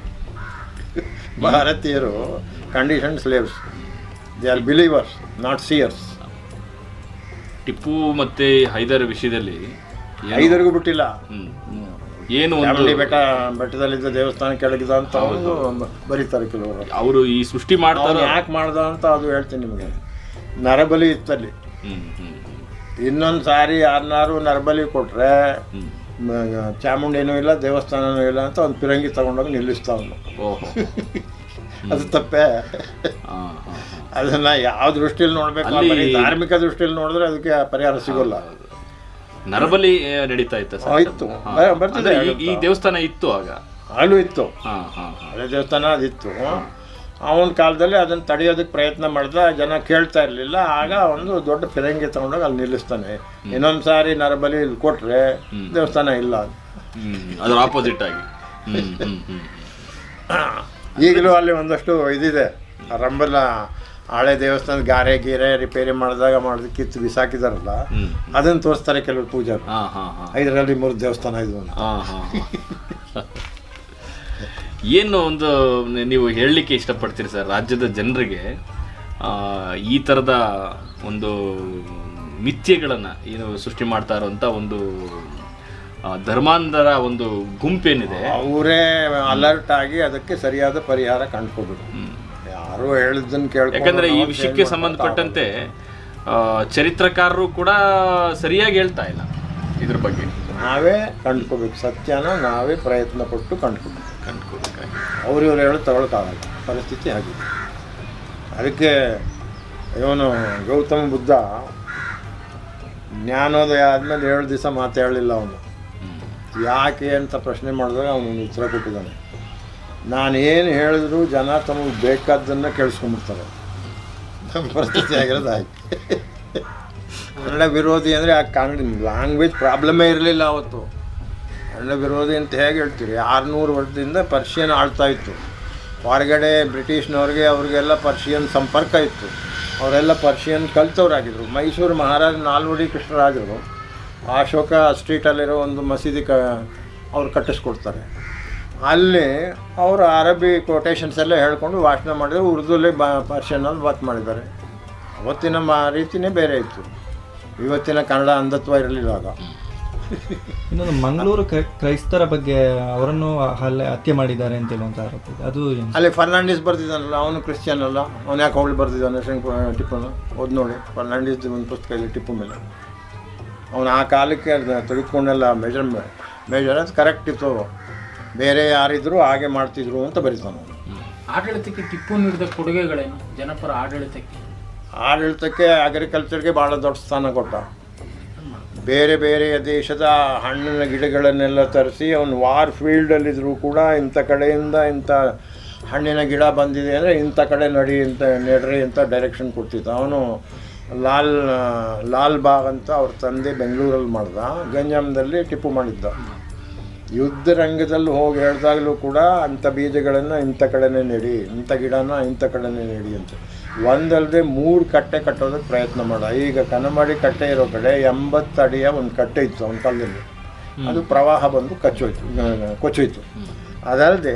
ಭಾರತೀಯರು condition slaves they are believers not seers Tipu ಮತ್ತೆ ಹೈದರ್ ವಿಷಯದಲ್ಲಿ ಏನು- ಐದರಿಗೂ ಬಿಟ್ಟಿಲ್ಲ ಹ್ಮ್. ಏನು ಒಂದು ಚಾಮುಂಡಿ ಬೆಟ್ಟ ಬೆಟ್ಟದಲ್ಲಿದ್ದ ದೇವಸ್ಥಾನ ಕೆಳಗಿದ ಅಂತ ಒಂದು ಬರೀತಾರೆ ಕೆಲವರು ಅವರು ಈ ಸೃಷ್ಟಿ ಮಾಡ್ತಾರ ಅವನು ಯಾಕೆ ಮಾಡ್ದ ಅಂತ ಅದು ಹೇಳ್ತೀನಿ ನಿಮಗೆ ನರಬಲಿ ಇತ್ತಲ್ಲಿ ಹ್ಮ್ ಹ್ಮ್ ಇನ್ನೊಂದು ಸಾರಿ ಯಾರನ್ನಾರು ನರಬಲಿ ಕೊಟ್ರೆ ಹ್ಮ್ ಮ- ಚಾಮುಂಡಿನೂ ಇಲ್ಲ ದೇವಸ್ಥಾನನೂ ಇಲ್ಲ ಅಂತ ಒಂದು ಪಿರಂಗಿ ತಗೊಂಡೋಗಿ ನಿಲ್ಲಿಸ್ತಾವನು ಓಹೋ ಅದು ತಪ್ಪೇ ಹಾ ಹಾ ಹಾ ಅದನ್ನ ಯಾವ ದೃಷ್ಟಿಯಲ್ಲಿ ನೋಡ್ಬೇಕು ಅಲ್ಲಿ- ಬರೀ ಧಾರ್ಮಿಕ ದೃಷ್ಟಿಯಲ್ಲಿ ನೋಡಿದ್ರೆ ಅದಕ್ಕೆ ಪರಿಹಾರ ಸಿಗೋಲ್ಲ ನರಬಲಿ ಆ, ನಡೀತಾ ಇತ್ತ ಆ, ಇತ್ತು. ಬ- ಬರ್ತಿದೆ ಈ ಆಗುತ್ತಾ? ದೇವಸ್ಥಾನ ಇತ್ತು ಆಗ ಅಲ್ಲೂ ಇತ್ತು ಹಾ ಹಾ ಹಾ ಹಳೆ ದೇವಸ್ಥಾನ ಅದಿತ್ತು ಅವನ ಕಾಲದಲ್ಲಿ ಅದನ್ನು ತಡೆಯೋದಕ್ಕೆ ಪ್ರಯತ್ನ ಮಾಡಿದ ಜನ ಕೇಳ್ತಾ ಇರಲಿಲ್ಲ ಆಗ ಒಂದು ದೊಡ್ಡ ಫಿರಂಗಿ ತಗೊಂಡೋಗಿ ಅಲ್ಲಿ ನಿಲ್ಲಿಸ್ತಾನೆ ಇನ್ನೊಂದು ಸಾರಿ ನರಬಲಿ ಇಲ್ಲಿ ಕೊಟ್ರೆ ದೇವಸ್ಥಾನ ಇಲ್ಲ ಹ್ಮ್ ಅದ್ರ ಆಪೋಸಿಟ್ ಆಗಿ ಹ್ಮ್ ಹ್ಮ್ ಹ್ಮ್ ಈಗಲೂ ಅಲ್ಲಿ ಒಂದಷ್ಟು ಇದಿದೆ ಆ ರಂಬಲ ಹಳೆ ದೇವಸ್ಥಾನದ ಗಾರೆ ಗೀರೆ ರಿಪೇರಿ ಮಾಡಿದಾಗ ಮಾಡಿದ ಕಿತ್ತು ಬಿಸಾಕಿದಾರಲ್ಲ ಹ್ಮ್ ಅದನ್ನು ತೋರಿಸ್ತಾರೆ ಕೆಲವರು ಪೂಜಾರು ಹಾ ಹಾ ಹಾ ಐದರಲ್ಲಿ ಮೂರು ದೇವಸ್ಥಾನ ಇದು ಅಂತ ಹಾ ಹಾ ಹಾ. ಏನು ಒಂದು ನೀವು ಹೇಳಲಿಕ್ಕೆ ಇಷ್ಟಪಡ್ತೀರಿ ಸರ್ ರಾಜ್ಯದ ಜನರಿಗೆ ಆ, ಈ ಥರದ ಒಂದು ಮಿಥ್ಯೆಗಳನ್ನು ಏನು ಸೃಷ್ಟಿ ಮಾಡ್ತಾ ಇರುವಂಥ ಒಂದು ಆ, ಧರ್ಮಾಂಧರ ಒಂದು ಗುಂಪೇನಿದೆ ಅವರೇ ಅಲರ್ಟ್ ಆಗಿ ಅದಕ್ಕೆ ಸರಿಯಾದ ಪರಿಹಾರ ಕಂಡ್ಕೋಬೇಕು ಯಾರು ಹೇಳಿದ್ದನ್ನು ಕೇಳ್ಕೊಂಡು ಯಾಕಂದ್ರೆ ಈ ನಾವು ವಿಷಯಕ್ಕೆ change ಸಂಬಂಧಪಟ್ಟಂತೆ ಆ, ಚರಿತ್ರಕಾರರು ಕೂಡ ಸರಿಯಾಗಿ ಹೇಳ್ತಾ ಇಲ್ಲ ಇದ್ರ ಬಗ್ಗೆ ನಾವೇ ಕಂಡ್ಕೋಬೇಕು ಸತ್ಯನ ನಾವೇ ಪ್ರಯತ್ನ ಪಟ್ಟು ಕಂಡ್ಕೋಬೇಕು ಕಂಡ್ಕೋಬೇಕಾಗಿ ಅವ್ರು ಇವ್ರು ಹೇಳಿ ತಗೊಳಕ್ಕಾಗಲ್ಲ ಪರಿಸ್ಥಿತಿ ಆಗಿದೆ ಅದಕ್ಕೆ ಇವನು ಗೌತಮ ಬುದ್ಧ ಜ್ಞಾನೋದಯ ಆದಮೇಲೆ ಏಳು ದಿವಸ ಮಾತಾಡಲಿಲ್ಲ ಅವನು ಯಾಕೆ ಅಂತ ಪ್ರಶ್ನೆ ಮಾಡಿದಾಗ ಅವನು ಉತ್ತರ ಕೊಟ್ಟಿದ್ದಾನೆ ನಾನು ಏನು ಹೇಳಿದ್ರು ಜನ ತಮಗೆ ಬೇಕಾದ್ದನ್ನು ಕೇಳಿಸ್ಕೊಂಡ್ಬಿಡ್ತಾರೆ ನಮ್ಮ ಪರಿಸ್ಥಿತಿ ಆಗಿರೋದು ಆಯ್ತು ಕನ್ನಡ ವಿರೋಧಿ ಅಂದರೆ ಆ ಕನ್ನಡ ಲ್ಯಾಂಗ್ವೇಜ್ ಪ್ರಾಬ್ಲಮೇ ಇರಲಿಲ್ಲ ಅವತ್ತು ಕನ್ನಡ ವಿರೋಧಿ ಅಂತ ಹೇಗೆ ಹೇಳ್ತೀರಿ ಆರುನೂರು ವರ್ಷದಿಂದ ಪರ್ಷಿಯನ್ ಆಳ್ತಾ ಇತ್ತು ಹೊರಗಡೆ ಬ್ರಿಟಿಷ್ನವ್ರಿಗೆ ಅವ್ರಿಗೆಲ್ಲ ಪರ್ಷಿಯನ್ ಸಂಪರ್ಕ ಇತ್ತು ಅವರೆಲ್ಲ ಪರ್ಷಿಯನ್ ಕಲ್ತವ್ರಾಗಿದ್ರು ಮೈಸೂರು ಮಹಾರಾಜ ನಾಲ್ವಡಿ ಕೃಷ್ಣರಾಜರು ಅಶೋಕ ಸ್ಟ್ರೀಟಲ್ಲಿರೋ ಒಂದು ಮಸೀದಿ ಕ ಅವ್ರು ಕಟ್ಟಿಸ್ಕೊಡ್ತಾರೆ ಅಲ್ಲಿ ಅವರು ಅರಬಿ ಕೊಟೇಶನ್ಸ್ ಎಲ್ಲ ಹೇಳ್ಕೊಂಡು ಭಾಷಣ ಮಾಡಿದ್ರು ಉರ್ದುಲಿ ಬಾ ಪರ್ಷಿಯನ್ನಲ್ಲಿ ಮಾತು ಮಾಡಿದ್ದಾರೆ ಅವತ್ತಿನ ಮಾ ರೀತಿನೇ ಬೇರೆ ಇತ್ತು ಇವತ್ತಿನ ಕನ್ನಡ ಅಂಧತ್ವ ಇರಲಿಲ್ಲ ಆಗ ಇನ್ನೊಂದು ಮಂಗಳೂರು ಕ್ರೈ- ಕ್ರೈಸ್ತರ ಬಗ್ಗೆ ಅವರನ್ನು ಹಲ್ಲೆ ಹತ್ಯೆ ಮಾಡಿದ್ದಾರೆ ಅಂತ ಹೇಳುವಂತ ಆರೋಪ ಇದೆ ಅದು ಏನು ಅಲ್ಲಿ ಫರ್ನಾಂಡಿಸ್ ಬರ್ದಿದ್ದಾನಲ್ಲ ಅವನು ಕ್ರಿಶ್ಚಿಯನ್ ಅಲ್ಲ ಅವನು ಯಾಕೆ ಅವಳು ಬರ್ದಿದ್ದಾನೆ ಶಂಕ ಟಿಪ್ಪುನ ಓದ್ ನೋಡಿ ಫರ್ನಾಂಡಿಸ್ ಒಂದು ಪುಸ್ತಕ ಇಲ್ಲಿ ಟಿಪ್ಪು ಮೇಲೆ ಅವನು ಆ ಕಾಲಕ್ಕೆ ಅದ್ನ ತೆಗೆದುಕೊಂಡೆಲ್ಲ ಮೆಜರ್ ಮೆಜರ್ ಅದು ಕರೆಕ್ಟ್ ಇತ್ತು ಬೇರೆ ಯಾರಿದ್ರು ಹಾಗೆ ಮಾಡ್ತಿದ್ರು ಅಂತ ಬರೀತಾನೆ ಅವನು ಆಡಳಿತಕ್ಕೆ ಟಿಪ್ಪು ನೀಡಿದ ಕೊಡುಗೆಗಳೇನು ಜನಪರ ಆಡಳಿತಕ್ಕೆ ಆಡಳಿತಕ್ಕೆ ಅಗ್ರಿಕಲ್ಚರ್ಗೆ ಭಾಳ ದೊಡ್ಡ ಸ್ಥಾನ ಕೊಟ್ಟ ಬೇರೆ ಬೇರೆ ದೇಶದ ಹಣ್ಣಿನ ಗಿಡಗಳನ್ನೆಲ್ಲ ತರಿಸಿ ಅವನು ವಾರ್ ಫೀಲ್ಡಲ್ಲಿದ್ದರೂ ಕೂಡ ಇಂಥ ಕಡೆಯಿಂದ ಇಂಥ ಹಣ್ಣಿನ ಗಿಡ ಬಂದಿದೆ ಅಂದರೆ ಇಂಥ ಕಡೆ ನಡಿ ಅಂತ ನೆಡ್ರಿ ಅಂತ ಡೈರೆಕ್ಷನ್ ಕೊಡ್ತಿದ್ದ ಅವನು ಲಾಲ್ ಲಾಲ್ ಬಾಗ್ ಅಂತ ಅವ್ರ ತಂದೆ ಬೆಂಗಳೂರಲ್ಲಿ ಮಾಡ್ದ ಗಂಜಾಮದಲ್ಲಿ ಟಿಪ್ಪು ಮಾಡಿದ್ದ ಯುದ್ಧ ರಂಗದಲ್ಲಿ ಹೋಗಿ ಹೇಳಿದಾಗಲೂ ಕೂಡ ಅಂಥ ಬೀಜಗಳನ್ನು ಇಂಥ ಕಡೆನೇ ನೆಡಿ ಇಂಥ ಗಿಡನ ಇಂಥ ಕಡೆನೇ ನೆಡಿ ಅಂತ ಒಂದಲ್ಲದೆ ಮೂರು ಕಟ್ಟೆ ಕಟ್ಟೋದಕ್ಕೆ ಪ್ರಯತ್ನ ಮಾಡ ಈಗ ಕನಮಾಡಿ ಕಟ್ಟೆ ಇರೋ ಕಡೆ ಎಂಬತ್ತು ಅಡಿಯ ಒಂದು ಕಟ್ಟೆ ಇತ್ತು ಅವನ ಕಾಲದಲ್ಲಿ ಅದು ಪ್ರವಾಹ ಬಂದು ಕಚ್ಚೋಯ್ತು ಆ, ಕೊಚ್ಚೋಯ್ತು ಅದಲ್ಲದೆ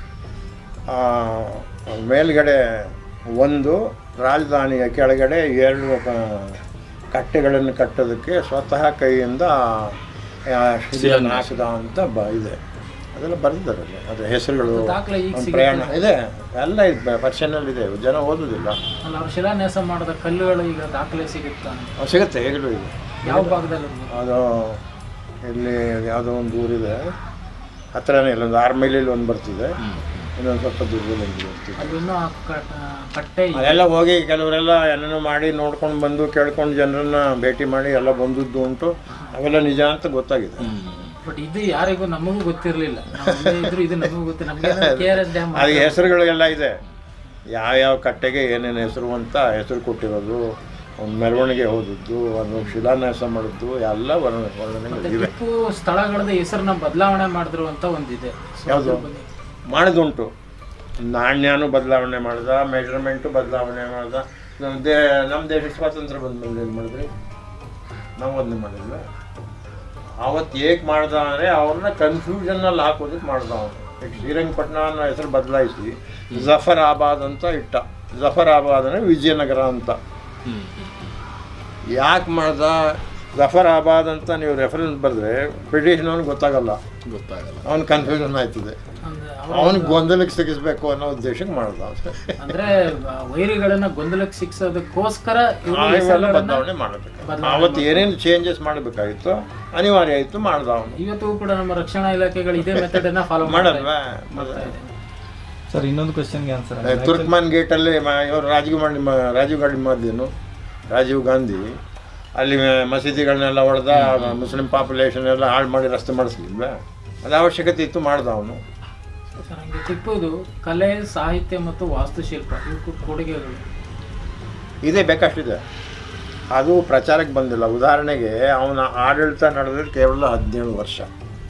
ಆ, ಮೇಲ್ಗಡೆ ಒಂದು ರಾಜಧಾನಿಯ ಕೆಳಗಡೆ ಎರಡು ಕ- ಕಟ್ಟೆಗಳನ್ನು ಕಟ್ಟೋದಕ್ಕೆ ಸ್ವತಃ ಕೈಯಿಂದ ಆ, ಶಿಲೆಯನ್ನು ಹಾಕಿದ ಅಂತ ಬ ಇದೆ ಅದೆಲ್ಲ ಬರೆದಿದ್ದಾರೆ ಅಲ್ಲಿ. ಅದ್ರ ಹೆಸರುಗಳು ದಾಖಲೆ ಈಗ ಅವ್ನ ಸಿಗುತ್ತೆ ಪ್ರಯಾಣ ಇದೆ ಎಲ್ಲ ಇದೆ ಪರ್ಷನಲ್ಲಿ ಇದೆ ಜನ ಓದೋದಿಲ್ಲ ಅಲ್ಲ ಅವ್ರು ಶಿಲಾನ್ಯಾಸ ಮಾಡಿದ ಕಲ್ಲುಗಳು ಈಗ ದಾಖಲೆ ಸಿಗುತ್ತಾ ಅವು ಸಿಗುತ್ತೆ ಈಗಲೂ ಇದೆ ಯಾವ ಭಾಗದಲ್ಲಿ ಅದು? ಅದು ಇಲ್ಲಿ ಯಾವುದೋ ಒಂದು ಊರಿದೆ ಹತ್ರನೇ ಇಲ್ಲೊಂದು ಆರು ಮೈಲಲ್ಲಿ ಒಂದು ಬರ್ತಿದೆ ಇನ್ನೊಂದು ಸ್ವಲ್ಪ ದೂರದಲ್ಲಿ ಒಂದು ಬರ್ತಿದೆ ಅಲ್ಲಿ ಇನ್ನೂ ಆ ಕ- ಆ ಕಟ್ಟೆ ಇದೆ. ಅಲ್ಲೆಲ್ಲ ಹೋಗಿ ಕೆಲವರೆಲ್ಲ ಏನೇನೋ ಮಾಡಿ ನೋಡ್ಕೊಂಡು ಬಂದು ಕೇಳ್ಕೊಂಡು ಜನರನ್ನ ಭೇಟಿ ಮಾಡಿ ಎಲ್ಲ ಬಂದದ್ದು ಉಂಟು ಅವೆಲ್ಲ ನಿಜ ಅಂತ ಗೊತ್ತಾಗಿದೆ ಬಟ್ ಇದು ಯಾರಿಗೂ ನಮಗೂ ಗೊತ್ತಿರಲಿಲ್ಲ ಇದ್ರು ಇದು ನಮಗೂ ಗೊತ್ತಿಲ್ಲ ನಮಗೆ ಕೆ ಆರ್ ಎಸ್ ಡ್ಯಾಮ್ ಅದಕ್ಕೆ ಹೆಸರುಗಳೆಲ್ಲ ಇದೆ ಯಾವ್ಯಾವ ಕಟ್ಟೆಗೆ ಏನೇನು ಹೆಸರು ಅಂತ ಹೆಸರು ಕೊಟ್ಟಿರೋದು ಒಂದು ಮೆರವಣಿಗೆ ಹೋದದ್ದು ಒಂದು ಶಿಲಾನ್ಯಾಸ ಮಾಡಿದ್ದು ಎಲ್ಲ ವರ್ಣನೆ ವರ್ಣನೆಗಳು ಇವೆ ಟಿಪ್ಪು ಸ್ಥಳಗಳದ ಹೆಸರನ್ನ ಬದಲಾವಣೆ ಮಾಡಿದ್ರು ಅಂತ ಒಂದಿದೆ So ಯಾವುದು ಅದ್ರ ಬಗ್ಗೆ- ಮಾಡಿದುಂಟು ನಾಣ್ಯನೂ ಬದಲಾವಣೆ ಮಾಡ್ದ ಮೆಜರ್ಮೆಂಟು ಬದಲಾವಣೆ ಮಾಡ್ದ ನಮ್ಮ ದೇ ನಮ್ಮ ದೇಶಕ್ಕೆ ಸ್ವಾತಂತ್ರ್ಯ ಬಂದ ಮೇಲೆ ಏನು ಮಾಡಿದ್ರಿ ನಾವು ಅದನ್ನೇ ಮಾಡಿದ್ವಿ ಅವತ್ತು ಏಕೆ ಮಾಡ್ದ ಅಂದರೆ ಅವ್ರನ್ನ ಕನ್ಫ್ಯೂಷನ್ನಲ್ಲಿ ಹಾಕೋದಕ್ಕೆ ಮಾಡ್ದ ಅವನು ಈಗ ಶ್ರೀರಂಗಪಟ್ಟಣ ಅನ್ನೋ ಹೆಸರು ಬದಲಾಯಿಸಿ ಜಫರ್ ಆಬಾದ್ ಅಂತ ಇಟ್ಟ ಜಫರ್ ಆಬಾದ್ ಅಂದರೆ ವಿಜಯನಗರ ಅಂತ ಹ್ಮ್. ಯಾಕೆ ಮಾಡ್ದ ಜಫರ್ ಆಬಾದ್ ಅಂತ ನೀವು ರೆಫರೆನ್ಸ್ ಬರೆದ್ರೆ ಬ್ರಿಟಿಷ್ನವ್ನಿಗೆ ಗೊತ್ತಾಗಲ್ಲ ಗೊತ್ತಾಗಲ್ಲ ಅವ್ನು ಕನ್ಫ್ಯೂಷನ್ ಆಯ್ತದೆ ಅಂದ್ರೆ ಅವ್ರು- ಅವನಿಗೆ ಗೊಂದಲಕ್ಕೆ ಸಿಗಿಸ್ಬೇಕು ಅನ್ನೋ ಉದ್ದೇಶಕ್ಕೆ ಮಾಡ್ದ ಅವ್ನು. ಅಂದ್ರೆ ಆ, ವೈರಿಗಳನ್ನ ಗೊಂದಲಕ್ಕೆ ಸಿಕ್ಸೋದಕ್ಕೋಸ್ಕರ ಇವ್ರು ಆ, ಇವೆಲ್ಲ ಹೆಸರುಗಳನ್ನ- ಬದಲಾವಣೆ ಮಾಡಬೇಕು ಬದಲಾವಣೆ ಅವತ್ತು ಏನೇನು ಚೇಂಜಸ್ ಮಾಡಬೇಕಾಗಿತ್ತು ಅನಿವಾರ್ಯ ಆಯಿತು ಮಾಡ್ದ ಅವನು ಇವತ್ತು ಕೂಡ ನಮ್ಮ ರಕ್ಷಣಾ ಇಲಾಖೆಗಳು ಇದೇ ಮೆಥಡ್ ಅನ್ನ ಫಾಲೋ ಮಾಡಲ್ವಾ ಸರ್ ಇನ್ನೊಂದು ಕ್ವಶನ್ಗೆ ಆನ್ಸರ್ ತುರ್ಕ್ಮಾನ್ ಗೇಟಲ್ಲಿ ಮ- ಇವರು ರಾಜೀವ್ ಗಾಂಧಿ ಮ- ರಾಜೀವ್ ಗಾಂಧಿ ಮಾಡಿದ್ದೇನು ರಾಜೀವ್ ಗಾಂಧಿ ಅಲ್ಲಿ ಮಸೀದಿಗಳನ್ನೆಲ್ಲ ಹೊಡೆದ ಮುಸ್ಲಿಂ ಪಾಪ್ಯುಲೇಷನ್ ಎಲ್ಲ ಹಾಳು ಮಾಡಿ ರಸ್ತೆ ಮಾಡಿಸ್ಲಿಲ್ವಾ ಅದು ಅವಶ್ಯಕತೆ ಇತ್ತು ಮಾಡ್ದ ಅವನು ಸರ್ ಹಂಗೆ ಟಿಪ್ಪುದು ಕಲೆ ಸಾಹಿತ್ಯ ಮತ್ತು ವಾಸ್ತುಶಿಲ್ಪ ಇವಕ್ಕೂ ಕೊಡುಗೆಗಳು ಇದೇ ಬೇಕಷ್ಟಿದೆ ಅದು ಪ್ರಚಾರಕ್ಕೆ ಬಂದಿಲ್ಲ ಉದಾಹರಣೆಗೆ ಅವನ ಆಡಳಿತ ನಡೆದ್ರೆ ಕೇವಲ ಹದಿನೇಳು ವರ್ಷ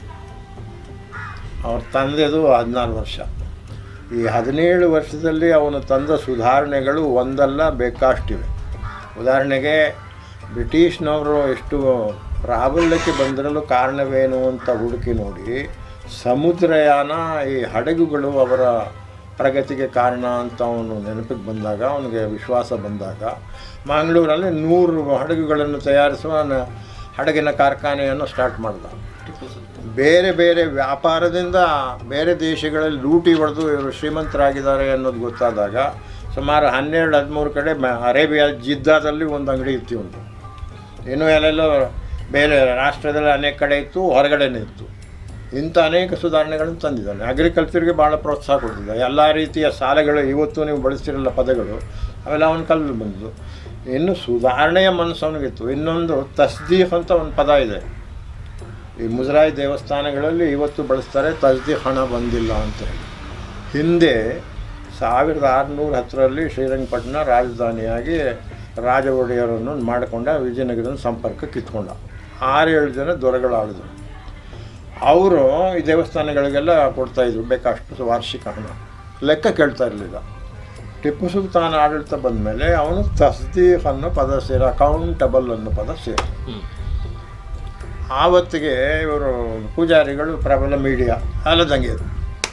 ಅವ್ರ ತಂದೆದು ಹದಿನಾರು ವರ್ಷ ಈ ಹದಿನೇಳು ವರ್ಷದಲ್ಲಿ ಅವನು ತಂದ ಸುಧಾರಣೆಗಳು ಒಂದಲ್ಲ ಬೇಕಾಷ್ಟಿವೆ ಉದಾಹರಣೆಗೆ ಬ್ರಿಟಿಷ್ನವರು ಎಷ್ಟು ಪ್ರಾಬಲ್ಯಕ್ಕೆ ಬಂದಿರಲು ಕಾರಣವೇನು ಅಂತ ಹುಡುಕಿ ನೋಡಿ ಸಮುದ್ರಯಾನ ಈ ಹಡಗುಗಳು ಅವರ ಪ್ರಗತಿಗೆ ಕಾರಣ ಅಂತ ಅವನು ನೆನಪಿಗೆ ಬಂದಾಗ ಅವನಿಗೆ ವಿಶ್ವಾಸ ಬಂದಾಗ ಮಂಗಳೂರಲ್ಲಿ ನೂರು ಹಡಗುಗಳನ್ನು ತಯಾರಿಸುವ ನ- ಹಡಗಿನ ಕಾರ್ಖಾನೆಯನ್ನು ಸ್ಟಾರ್ಟ್ ಮಾಡ್ದ ಟಿಪ್ಪು ಸುಲ್ತಾನ್ ಬೇರೆ ಬೇರೆ ವ್ಯಾಪಾರದಿಂದ ಬೇರೆ ದೇಶಗಳಲ್ಲಿ ಲೂಟಿ ಹೊಡೆದು ಇವರು ಶ್ರೀಮಂತರಾಗಿದ್ದಾರೆ ಅನ್ನೋದು ಗೊತ್ತಾದಾಗ ಸುಮಾರು ಹನ್ನೆರಡು ಹದಿಮೂರು ಕಡೆ ಮ- ಅರೇಬಿಯಾ ಜಿದ್ದಾದಲ್ಲಿ ಒಂದು ಅಂಗಡಿ ಇತ್ತು ಒಂದು ಇನ್ನೂ ಎಲ್ಲೆಲ್ಲೋ ಬೇರೆ ರಾಷ್ಟ್ರದಲ್ಲಿ ಅನೇಕ ಕಡೆ ಇತ್ತು ಹೊರಗಡೆನೇ ಇತ್ತು ಇಂಥ ಅನೇಕ ಸುಧಾರಣೆಗಳನ್ನು ತಂದಿದ್ದಾನೆ ಅಗ್ರಿಕಲ್ಚರ್ಗೆ ಭಾಳ ಪ್ರೋತ್ಸಾಹ ಕೊಟ್ಟಿದ್ದ ಎಲ್ಲ ರೀತಿಯ ಸಾಲಗಳು ಇವತ್ತು ನೀವು ಬಳಸ್ತಿರಲ್ಲ ಪದಗಳು ಅವೆಲ್ಲ ಅವನ ಕಾಲದಲ್ಲಿ ಬಂದವು ಇನ್ನು ಸುಧಾರಣೆಯ ಮನಸ್ಸು ಅವನಿಗಿತ್ತು ಇನ್ನೊಂದು ತಸ್ದೀಫ್ ಅಂತ ಒಂದು ಪದ ಇದೆ ಈ ಮುಜರಾಯಿ ದೇವಸ್ಥಾನಗಳಲ್ಲಿ ಇವತ್ತು ಬಳಸ್ತಾರೆ ತಸ್ದಿ ಹಣ ಬಂದಿಲ್ಲ ಅಂತ ಹೇಳಿ ಹಿಂದೆ ಸಾವಿರದ ಆರುನೂರ ಹತ್ತರಲ್ಲಿ ಶ್ರೀರಂಗಪಟ್ಟಣ ರಾಜಧಾನಿಯಾಗಿ ರಾಜ ಒಡೆಯರನ್ನು ಮಾಡಿಕೊಂಡ ವಿಜಯನಗರದ ಸಂಪರ್ಕ ಕಿತ್ಕೊಂಡ ಆರೇಳು ಜನ ದೊರೆಗಳು ಆಳಿದ್ರು ಅವರು ಈ ದೇವಸ್ಥಾನಗಳಿಗೆಲ್ಲ ಕೊಡ್ತಾಯಿದ್ರು ಬೇಕಷ್ಟು ವಾರ್ಷಿಕ ಹಣ ಲೆಕ್ಕ ಕೇಳ್ತಾ ಇರಲಿಲ್ಲ ಟಿಪ್ಪು ಸುಲ್ತಾನ್ ಆಡಳಿತ ಬಂದ ಮೇಲೆ ಅವನು ತಸ್ದೀಫ್ ಅನ್ನೋ ಪದ ಸೇರಿ ಅಕೌಂಟಬಲ್ ಅನ್ನೋ ಪದ ಸೇರಿ ಹ್ಮ್. ಆವತ್ತಿಗೆ ಇವರು ಪೂಜಾರಿಗಳು ಪ್ರಬಲ ಮೀಡಿಯಾ ಅಲ್ಲದಂಗೆ ಇದು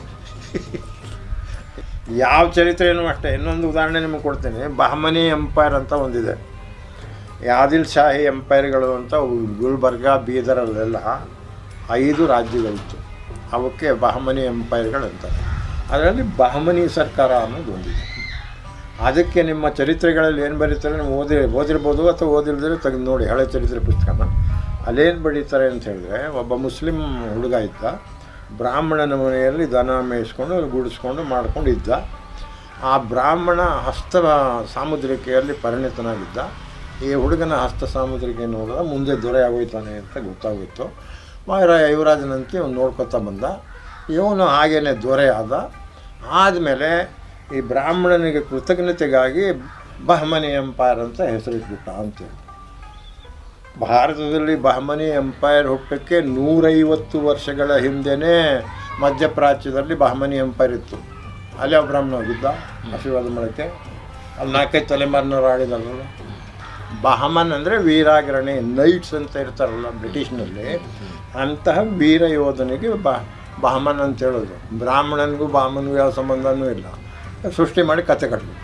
ಯಾವ ಚರಿತ್ರೆನೂ ಅಷ್ಟೇ ಇನ್ನೊಂದು ಉದಾಹರಣೆ ನಿಮಗೆ ಕೊಡ್ತೀನಿ ಬಹಮನಿ ಎಂಪೈರ್ ಅಂತ ಒಂದಿದೆ ಈ ಆದಿಲ್ ಶಾಹಿ ಎಂಪೈರ್ಗಳು ಅಂತ ಗುಲ್ಬರ್ಗ ಬೀದರಲ್ಲೆಲ್ಲ ಐದು ರಾಜ್ಯಗಳಿತ್ತು ಅವಕ್ಕೆ ಬಹಮನಿ ಎಂಪೈರ್ಗಳು ಅಂತಾರೆ ಅದರಲ್ಲಿ ಬಹಮನಿ ಸರ್ಕಾರ ಅನ್ನೋದು ಒಂದಿದೆ ಅದಕ್ಕೆ ನಿಮ್ಮ ಚರಿತ್ರೆಗಳಲ್ಲಿ ಏನು ಬರೀತಾರೆ ನೀವು ಓದಿ ಓದಿರ್ಬೋದು ಅಥವಾ ಓದಿಲ್ದಿದ್ರೆ ತೆಗೆದು ನೋಡಿ ಹಳೆ ಚರಿತ್ರೆ ಪುಸ್ತಕನ ಅಲ್ಲೇನು ಬರೀತಾರೆ ಅಂತ ಹೇಳಿದ್ರೆ ಒಬ್ಬ ಮುಸ್ಲಿಂ ಹುಡುಗ ಇದ್ದ ಬ್ರಾಹ್ಮಣನ ಮನೆಯಲ್ಲಿ ದನ ಮೇಯಿಸ್ಕೊಂಡು ಗೂಡಿಸ್ಕೊಂಡು ಮಾಡ್ಕೊಂಡು ಇದ್ದ ಆ ಬ್ರಾಹ್ಮಣ ಹಸ್ತ ಸಾಮುದ್ರಿಕೆಯಲ್ಲಿ ಪರಿಣಿತನಾಗಿದ್ದ ಈ ಹುಡುಗನ ಹಸ್ತ ಸಾಮುದ್ರಿಕೆ ನೋಡಿದ ಮುಂದೆ ದೊರೆ ಆಗೋಯ್ತಾನೆ ಅಂತ ಗೊತ್ತಾಗೋಯ್ತು ಮಹಾರಾಯ ಯುವರಾಜನಂತೆ ಅವ್ನು ನೋಡ್ಕೊತಾ ಬಂದ ಇವನು ಹಾಗೇನೆ ದೊರೆ ಆದ ಆದಮೇಲೆ ಈ ಬ್ರಾಹ್ಮಣನಿಗೆ ಕೃತಜ್ಞತೆಗಾಗಿ ಬಹಮನಿ ಎಂಪೈರ್ ಅಂತ ಹೆಸರಿಟ್ಬಿಟ್ಟ ಅಂತೇಳಿ ಭಾರತದಲ್ಲಿ ಬಹಮನಿ ಎಂಪೈರ್ ಹುಟ್ಟಕ್ಕೆ ನೂರೈವತ್ತು ವರ್ಷಗಳ ಹಿಂದೆನೇ ಮಧ್ಯಪ್ರಾಚ್ಯದಲ್ಲಿ ಬಹಮನಿ ಎಂಪೈರ್ ಇತ್ತು ಅಲ್ಲಿ ಒಬ್ಬ ಬ್ರಾಹ್ಮಣ ಹೋಗಿದ್ದ ಆಶೀರ್ವಾದ ಮಾಡೋಕ್ಕೆ ಅಲ್ಲಿ ನಾಲ್ಕೈದು ತಲೆಮಾರಿನವ್ರು ಆಡಿದಾರಲ್ಲ ಬಹಮನ್ ಅಂದರೆ ವೀರಾಗ್ರಣಿ ನೈಟ್ಸ್ ಅಂತ ಇರ್ತಾರಲ್ಲ ಬ್ರಿಟಿಷ್ನಲ್ಲಿ ಅಂತಹ ವೀರ ಯೋಧನಿಗೆ ಬ ಬಹಮನ್ ಅಂತ ಹೇಳೋದು ಬ್ರಾಹ್ಮಣನಿಗೂ ಬಾಮನಿಗೂ ಯಾವ ಸಂಬಂಧನೂ ಇಲ್ಲ ಸೃಷ್ಟಿ ಮಾಡಿ ಕತೆ ಕಟ್ಟಬೇಕು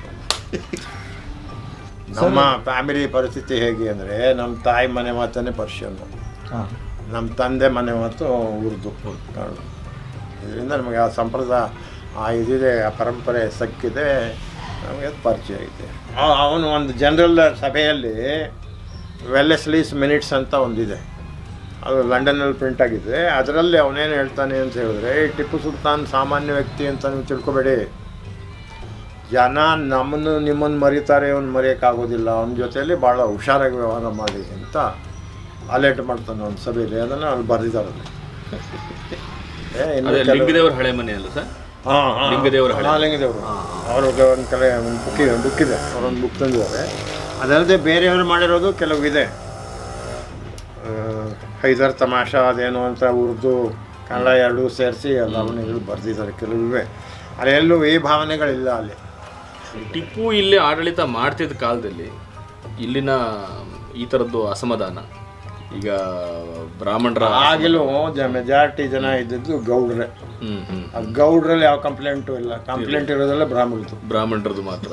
ನಮ್ಮ ಫ್ಯಾಮಿಲಿ ಪರಿಸ್ಥಿತಿ ಹೇಗೆ ಅಂದರೆ ನಮ್ಮ ತಾಯಿ ಮನೆ ಮಾತನೇ ಪರ್ಷಿಯನ್ನು ಹಾಂ ನಮ್ಮ ತಂದೆ ಮನೆ ಮಾತು ಉರ್ದು ಕನ್ನಡ ಇದರಿಂದ ನಮಗೆ ಆ ಸಂಪ್ರದಾಯ ಆ ಇದಿದೆ ಆ ಪರಂಪರೆ ಸಕ್ಕಿದೆ ನಮಗೆ ಅದು ಪರಿಚಯ ಐತೆ ಅವನು ಒಂದು ಜನರಲ್ ಸಭೆಯಲ್ಲಿ ವೆಲ್ಲೆಸ್ಲೀಸ್ ಮಿನಿಟ್ಸ್ ಅಂತ ಒಂದಿದೆ ಅದು ಲಂಡನ್ನಲ್ಲಿ ಪ್ರಿಂಟ್ ಆಗಿದೆ ಅದರಲ್ಲಿ ಅವನೇನು ಹೇಳ್ತಾನೆ ಅಂತ ಹೇಳಿದ್ರೆ ಈ ಟಿಪ್ಪು ಸುಲ್ತಾನ್ ಸಾಮಾನ್ಯ ವ್ಯಕ್ತಿ ಅಂತ ನೀವು ತಿಳ್ಕೊಬೇಡಿ ಜನ ನಮ್ಮನ್ನು ನಿಮ್ಮನ್ನು ಮರೀತಾರೆ ಅವ್ನು ಮರೆಯೋಕ್ಕಾಗೋದಿಲ್ಲ ಅವನ ಜೊತೆಯಲ್ಲಿ ಭಾಳ ಹುಷಾರಾಗಿ ವ್ಯವಹಾರ ಮಾಡಿ ಅಂತ ಅಲರ್ಟ್ ಮಾಡ್ತಾನೆ ಒಂದು ಸಭೆಯಲ್ಲಿ ಅದನ್ನು ಅಲ್ಲಿ ಬರೆದಿದ್ದಾರೆ ಏ, ಇನ್ನು ಅದೇ ಕೆಲವು- ಲಿಂಗದೇವರ ಹಳೆ ಮನೆ ಅಲ್ಲ ಸರ್ ಹಾ, ಹಾ. ಲಿಂಗದೇವರ ಹಳೆ. ಹಾ, ಲಿಂಗದೇವರು ಅವ್ರಿಗೆ ಒಂದು ಕಡೆ ಒಂದು ಬುಕ್ ಇದೆ ಬುಕ್ ಇದೆ ಅವರೊಂದು ಬುಕ್ ತಂದಿದ್ದಾರೆ ಅದಲ್ಲದೆ ಬೇರೆಯವರು ಮಾಡಿರೋದು ಕೆಲವು ಇದೆ ಆ, ಹೈದರ್ ತಮಾಷಾ ಅದೇನೋ ಅಂತ ಉರ್ದು ಕನ್ನಡ ಎರಡೂ ಸೇರಿಸಿ ಎಲ್ಲ ಅವನಿಗಳು ಬರೆದಿದ್ದಾರೆ ಕೆಲವಿವೆ ಅಲ್ಲೆಲ್ಲೂ ಈ ಭಾವನೆಗಳಿಲ್ಲ ಅಲ್ಲಿ ಟಿಪ್ಪು ಇಲ್ಲಿ ಆಡಳಿತ ಮಾಡ್ತಿದ್ದ ಕಾಲದಲ್ಲಿ ಇಲ್ಲಿನ ಈ ಥರದ್ದು ಅಸಮಾಧಾನ ಈಗ ಬ್ರಾಹ್ಮಣರ ಆಗಲೂ ಮೆಜಾರಿಟಿ ಜನ ಇದ್ದಿದ್ದು ಗೌಡ್ರೆ ಹ್ಮ್ ಹ್ಮ್ ಆ ಗೌಡ್ರಲ್ಲಿ ಯಾವ ಕಂಪ್ಲೇಂಟು ಇಲ್ಲ ಕಂಪ್ಲೇಂಟ್ ಇರೋದೆಲ್ಲ ಬ್ರಾಹ್ಮಣದ್ದು ಬ್ರಾಹ್ಮಣರದ್ದು ಮಾತ್ರ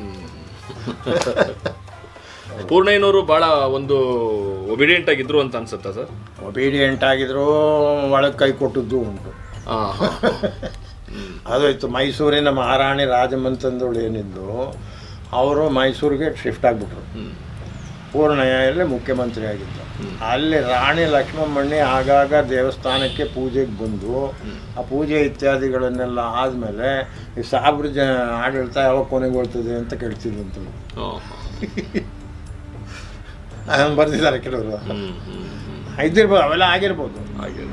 ಪೂರ್ಣಯ್ಯನವರು ಬಹಳ ಒಂದು ಒಬಿಡಿಯಂಟ್ ಆಗಿದ್ರು ಅಂತ ಅನ್ಸುತ್ತಾ ಸರ್ ಒಬೀಡಿಯೆಂಟ್ ಆಗಿದ್ರು ಒಳಗೆ ಕೈ ಕೊಟ್ಟದ್ದು ಉಂಟು ಹಾ ಅದಾಯ್ತು ಮೈಸೂರಿನ ಮಹಾರಾಣಿ ರಾಜಮಂತಂದಳು ಏನಿದ್ದು ಅವರು ಮೈಸೂರಿಗೆ ಶಿಫ್ಟ್ ಆಗಿಬಿಟ್ರು ಪೂರ್ಣಯ್ಯಲ್ಲಿ ಮುಖ್ಯಮಂತ್ರಿ ಆಗಿದ್ದ ಅಲ್ಲಿ ರಾಣಿ ಲಕ್ಷ್ಮಮ್ಮಣ್ಣಿ ಆಗಾಗ ದೇವಸ್ಥಾನಕ್ಕೆ ಪೂಜೆಗೆ ಬಂದು ಆ ಪೂಜೆ ಇತ್ಯಾದಿಗಳನ್ನೆಲ್ಲ ಆದಮೇಲೆ ಈ ಸಾಬ್ರ ಜ ಆಡಳಿತ ಯಾವಾಗ ಕೊನೆಗೊಳ್ತದೆ ಅಂತ ಕೇಳ್ತಿದ್ದಂತು ಅದನ್ನು ಬರೆದಿದ್ದಾರೆ ಕೆಲವರು ಇದ್ದಿರ್ಬೋದು ಅವೆಲ್ಲ ಆಗಿರ್ಬೋದು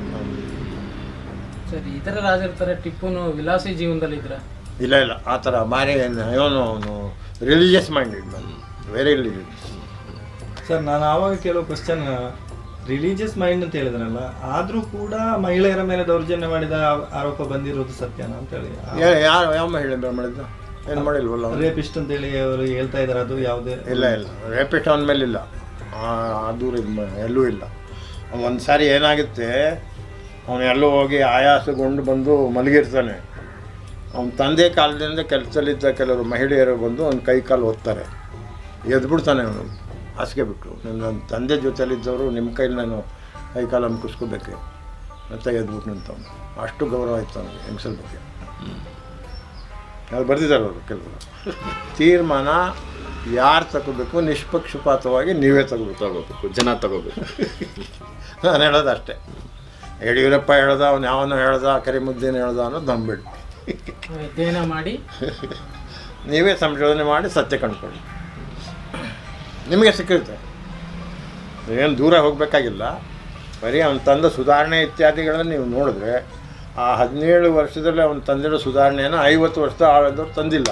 ಸರಿ ಇತರ ರಾಜರ ತರ ಟಿಪ್ಪುನು ವಿಲಾಸಿ ಜೀವನದಲ್ಲಿ ಇದ್ರ ಇಲ್ಲ ಇಲ್ಲ ಆ ಥರ ಮಾರಿ ಇವನು ಅವನು religious minded very religious sir ನಾನು ಆವಾಗ ಕೆಲವು ಕ್ವಶನ್ ರಿಲಿಜಿಯಸ್ ಮೈಂಡ್ ಅಂತ ಹೇಳಿದ್ರಲ್ಲ ಆದ್ರೂ ಕೂಡ ಮಹಿಳೆಯರ ಮೇಲೆ ದೌರ್ಜನ್ಯ ಮಾಡಿದ ಆ- ಆರೋಪ ಬಂದಿರೋದು ಸತ್ಯನಾ ಅಂತ ಹೇಳಿ ಯಾರು ಯಾವ ಮಹಿಳೆ ಮಾಡಿದ್ದು ಏನು ಮಾಡಿಲ್ವಲ್ಲ ಅವನು ರೇಪಿಸ್ಟ್ ಅಂತ ಹೇಳಿ ಅವರು ಹೇಳ್ತಾ ಇದಾರೆ ಅದು ಯಾವುದೇ ಇಲ್ಲ ಇಲ್ಲ ರೇಪಿಟ್ ಅವನ ಮೇಲೆ ಇಲ್ಲ ಆ ದೂರ ಇದು ಮ- ಎಲ್ಲೂ ಇಲ್ಲ ಒಂದು ಸಾರಿ ಏನಾಗುತ್ತೆ ಅವನು ಎಲ್ಲೋ ಹೋಗಿ ಆಯಾಸಗೊಂಡು ಬಂದು ಮಲಗಿರ್ತಾನೆ ಅವನ ತಂದೆ ಕಾಲದಿಂದ ಕೆಲಸದಲ್ಲಿದ್ದ ಕೆಲವರು ಮಹಿಳೆಯರು ಬಂದು ಅವ್ನ ಕೈ ಕಾಲು ಒತ್ತಾರೆ ಎದ್ಬಿಡ್ತಾನೆ ಅವನು ಹಾಸಿಗೆ ಬಿಟ್ಟು ನನ್ನ ತಂದೆ ಜೊತೆಲಿದ್ದವರು ನಿಮ್ಮ ಕೈಲಿ ನಾನು ಕೈ ಕಾಲು ಅಮ್ಕಿಸ್ಕೋಬೇಕು ಅಂತ ಎದ್ಬಿಟ್ಟು ನಿಂತವನು ಅಷ್ಟು ಗೌರವ ಇತ್ತು ಅವನಿಗೆ ಹೆಂಗಸರ ಬಗ್ಗೆ ಅದು ಬರ್ದಿದ್ದಾರೆ ಅವರು ಕೆಲವರು ತೀರ್ಮಾನ ಯಾರು ತಗೋಬೇಕು ನಿಷ್ಪಕ್ಷಪಾತವಾಗಿ ನೀವೇ ತಗೋಬೇಕು ತಗೋಬೇಕು ಜನ ತಗೋಬೇಕು ನಾನು ಹೇಳೋದು ಅಷ್ಟೇ ಯಡಿಯೂರಪ್ಪ ಹೇಳ್ದ ಅವ್ನು ಯಾವನೋ ಹೇಳ್ದ ಕರಿಮುದ್ದೀನ್ ಹೇಳ್ದ ಅನ್ನೋದು ನಂಬಿಡಿ ಅಧ್ಯಯನ ಮಾಡಿ ನೀವೇ ಸಂಶೋಧನೆ ಮಾಡಿ ಸತ್ಯ ಕಂಡುಕೊಳ್ಳಿ ನಿಮಗೆ ಸಿಕ್ಕಿರುತ್ತೆ ಏನು ದೂರ ಹೋಗಬೇಕಾಗಿಲ್ಲ ಬರೀ ಅವನು ತಂದ ಸುಧಾರಣೆ ಇತ್ಯಾದಿಗಳನ್ನು ನೀವು ನೋಡಿದ್ರೆ ಆ ಹದಿನೇಳು ವರ್ಷದಲ್ಲಿ ಅವನು ತಂದಿರೋ ಸುಧಾರಣೆಯನ್ನು ಐವತ್ತು ವರ್ಷದ ಆಳದವ್ರು ತಂದಿಲ್ಲ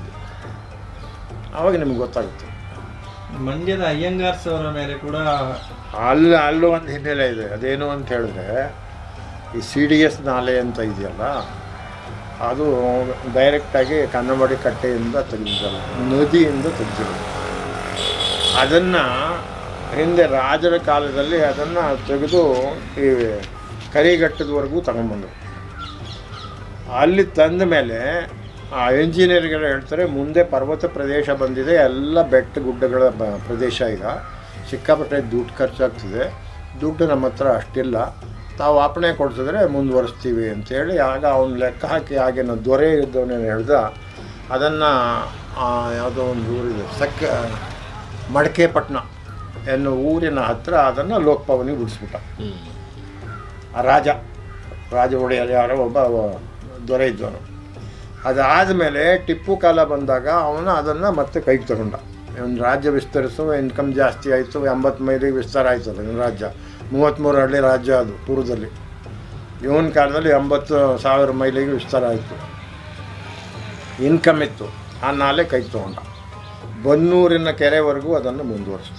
ಆವಾಗ ನಿಮ್ಗೆ ಗೊತ್ತಾಗುತ್ತೆ ಮಂಡ್ಯದ ಅಯ್ಯಂಗಾರ್ಸ್ ಅವರ ಮೇಲೆ ಕೂಡ ಅಲ್ಲಿ ಅಲ್ಲೂ ಒಂದು ಹಿನ್ನೆಲೆ ಇದೆ ಅದೇನು ಅಂತ ಹೇಳಿದ್ರೆ ಈ ಸಿ ಡಿ ಎಸ್ ನಾಲೆ ಅಂತ ಇದೆಯಲ್ಲ ಅದು ಡೈರೆಕ್ಟಾಗಿ ಕನ್ನಂಬಾಡಿ ಕಟ್ಟೆಯಿಂದ ತೆಗೆದಿದ್ದಲ್ಲ ನದಿಯಿಂದ ತೆಗೆದಿರೋದು ಅದನ್ನು ಹಿಂದೆ ರಾಜರ ಕಾಲದಲ್ಲಿ ಅದನ್ನು ತೆಗೆದು ಈ ಕರಿಘಟ್ಟದವರೆಗೂ ತಗೊಂಬಂದರು ಅಲ್ಲಿ ತಂದ ಮೇಲೆ ಆ ಇಂಜಿನಿಯರ್ಗಳು ಹೇಳ್ತಾರೆ ಮುಂದೆ ಪರ್ವತ ಪ್ರದೇಶ ಬಂದಿದೆ ಎಲ್ಲ ಬೆಟ್ಟ ಗುಡ್ಡಗಳ ಬ- ಪ್ರದೇಶ ಈಗ ಸಿಕ್ಕಾಪಟ್ಟೆ ದುಡ್ಡು ಖರ್ಚಾಗ್ತಿದೆ ದುಡ್ಡು ನಮ್ಮ ಹತ್ರ ಅಷ್ಟಿಲ್ಲ ತಾವು ಅಪ್ಪಣೆ ಕೊಡ್ಸಿದ್ರೆ ಮುಂದುವರಿಸ್ತೀವಿ ಅಂತೇಳಿ ಆಗ ಅವನು ಲೆಕ್ಕ ಹಾಕಿ ಹಾಗೇನೋ ದೊರೆ ಇದ್ದವನೇನು ಹೇಳ್ದ ಅದನ್ನು ಯಾವುದೋ ಒಂದು ಊರಿದೆ ಸಕ್ಕ ಮಡಕೆಪಟ್ಟಣ ಎನ್ನುವ ಊರಿನ ಹತ್ರ ಅದನ್ನು ಲೋಕಭವನಿಗೆ ಬಿಡಿಸ್ಬಿಟ್ಟ ಆ ರಾಜ ರಾಜ ಒಡೆಯರ್ ಯಾರೋ ಒಬ್ಬ ವ- ದೊರೆ ಇದ್ದವನು ಅದಾದಮೇಲೆ ಟಿಪ್ಪು ಕಾಲ ಬಂದಾಗ ಅವನು ಅದನ್ನು ಮತ್ತೆ ಕೈಗೆ ತಗೊಂಡ ಇವನು ರಾಜ್ಯ ವಿಸ್ತರಿಸು ಇನ್ಕಮ್ ಜಾಸ್ತಿ ಆಯಿತು ಎಂಬತ್ತು ಮೈಲಿಗೆ ವಿಸ್ತಾರ ಆಯ್ತು ಅದು ರಾಜ್ಯ ಮೂವತ್ತ್ಮೂರು ಹಳ್ಳಿ ರಾಜ್ಯ ಅದು ಪೂರ್ವದಲ್ಲಿ ಇವನ ಕಾಲದಲ್ಲಿ ಎಂಬತ್ತು ಸಾವಿರ ಮೈಲಿಗೆ ವಿಸ್ತಾರ ಆಯಿತು ಇನ್ಕಮ್ ಇತ್ತು ಆ ನಾಲೆ ಕೈಗೆ ತಗೊಂಡ ಬನ್ನೂರಿನ ಕೆರೆವರೆಗೂ ಅದನ್ನು ಮುಂದುವರಿಸ್ದ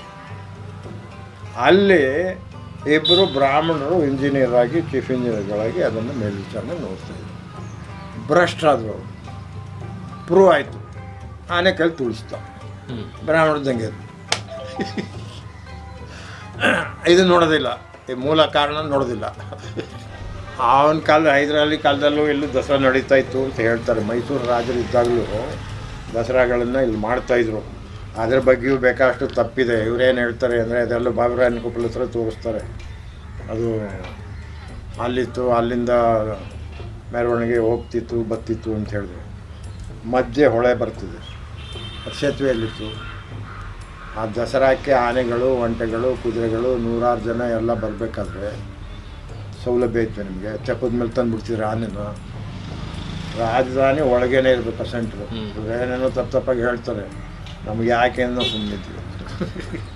ಅಲ್ಲಿ ಇಬ್ಬರು ಬ್ರಾಹ್ಮಣರು ಇಂಜಿನಿಯರ್ ಆಗಿ ಚೀಫ್ ಇಂಜಿನಿಯರ್ಗಳಾಗಿ ಅದನ್ನು ಮೇಲ್ವಿಚಾರಣೆ ನೋಡ್ತಾ ಇದ್ರು ಭ್ರಷ್ಟರಾದರು ಅವರು ಪ್ರೂವ್ ಆಯಿತು ಆನೆ ಕೈಲಿ ತುಳಿಸ್ದ ಹ್ಮ್ ಬ್ರಾಹ್ಮಣದಂಗೆ ಅದು. ಇದು ನೋಡೋದಿಲ್ಲ ಈ ಮೂಲ ಕಾರಣ ನೋಡೋದಿಲ್ಲ ಅವನ ಕಾಲ ಹೈದರಾಲಿ ಕಾಲದಲ್ಲೂ ಇಲ್ಲೂ ದಸರಾ ನಡೀತಾ ಇತ್ತು ಅಂತ ಹೇಳ್ತಾರೆ ಮೈಸೂರು ರಾಜರು ಇದ್ದಾಗಲೂ ದಸರಾಗಳನ್ನು ಇಲ್ಲಿ ಮಾಡ್ತಾಯಿದ್ರು ಅದ್ರ ಬಗ್ಗೆಯೂ ಬೇಕಾಷ್ಟು ತಪ್ಪಿದೆ ಇವರೇನು ಹೇಳ್ತಾರೆ ಅಂದರೆ ಅದೆಲ್ಲ ಬಾಬುರಾಯನ ಕೊಪ್ಪಳ ಹತ್ರ ತೋರಿಸ್ತಾರೆ ಅದು ಅಲ್ಲಿತ್ತು ಅಲ್ಲಿಂದ ಮೆರವಣಿಗೆ ಹೋಗ್ತಿತ್ತು ಬತ್ತಿತ್ತು ಅಂತ ಹೇಳಿದ್ರು ಮಧ್ಯೆ ಹೊಳೆ ಬರ್ತಿದೆ ಅದು ಸೇತುವೆಯಲ್ಲಿತ್ತು ಆ ದಸರಾಕ್ಕೆ ಆನೆಗಳು ಒಂಟೆಗಳು ಕುದುರೆಗಳು ನೂರಾರು ಜನ ಎಲ್ಲ ಬರಬೇಕಾದ್ರೆ ಸೌಲಭ್ಯ ಇತ್ತು ನಿಮಗೆ ತೆಪ್ಪದ ಮೇಲೆ ತಂದು ಬಿಡ್ತಿದ್ರು ಆನೆನ ರಾಜಧಾನಿ ಒಳಗೇನೆ ಇರಬೇಕು ಸೆಂಟ್ರು ಹ್ಮ್. ಏನೇನೋ ತಪ್ಪು ತಪ್ಪಾಗಿ ಹೇಳ್ತಾರೆ ನಮ್ಗೆ ಯಾಕೆ ಅನ್ನೋ ಸುಮ್ಮನಿದ್ವಿ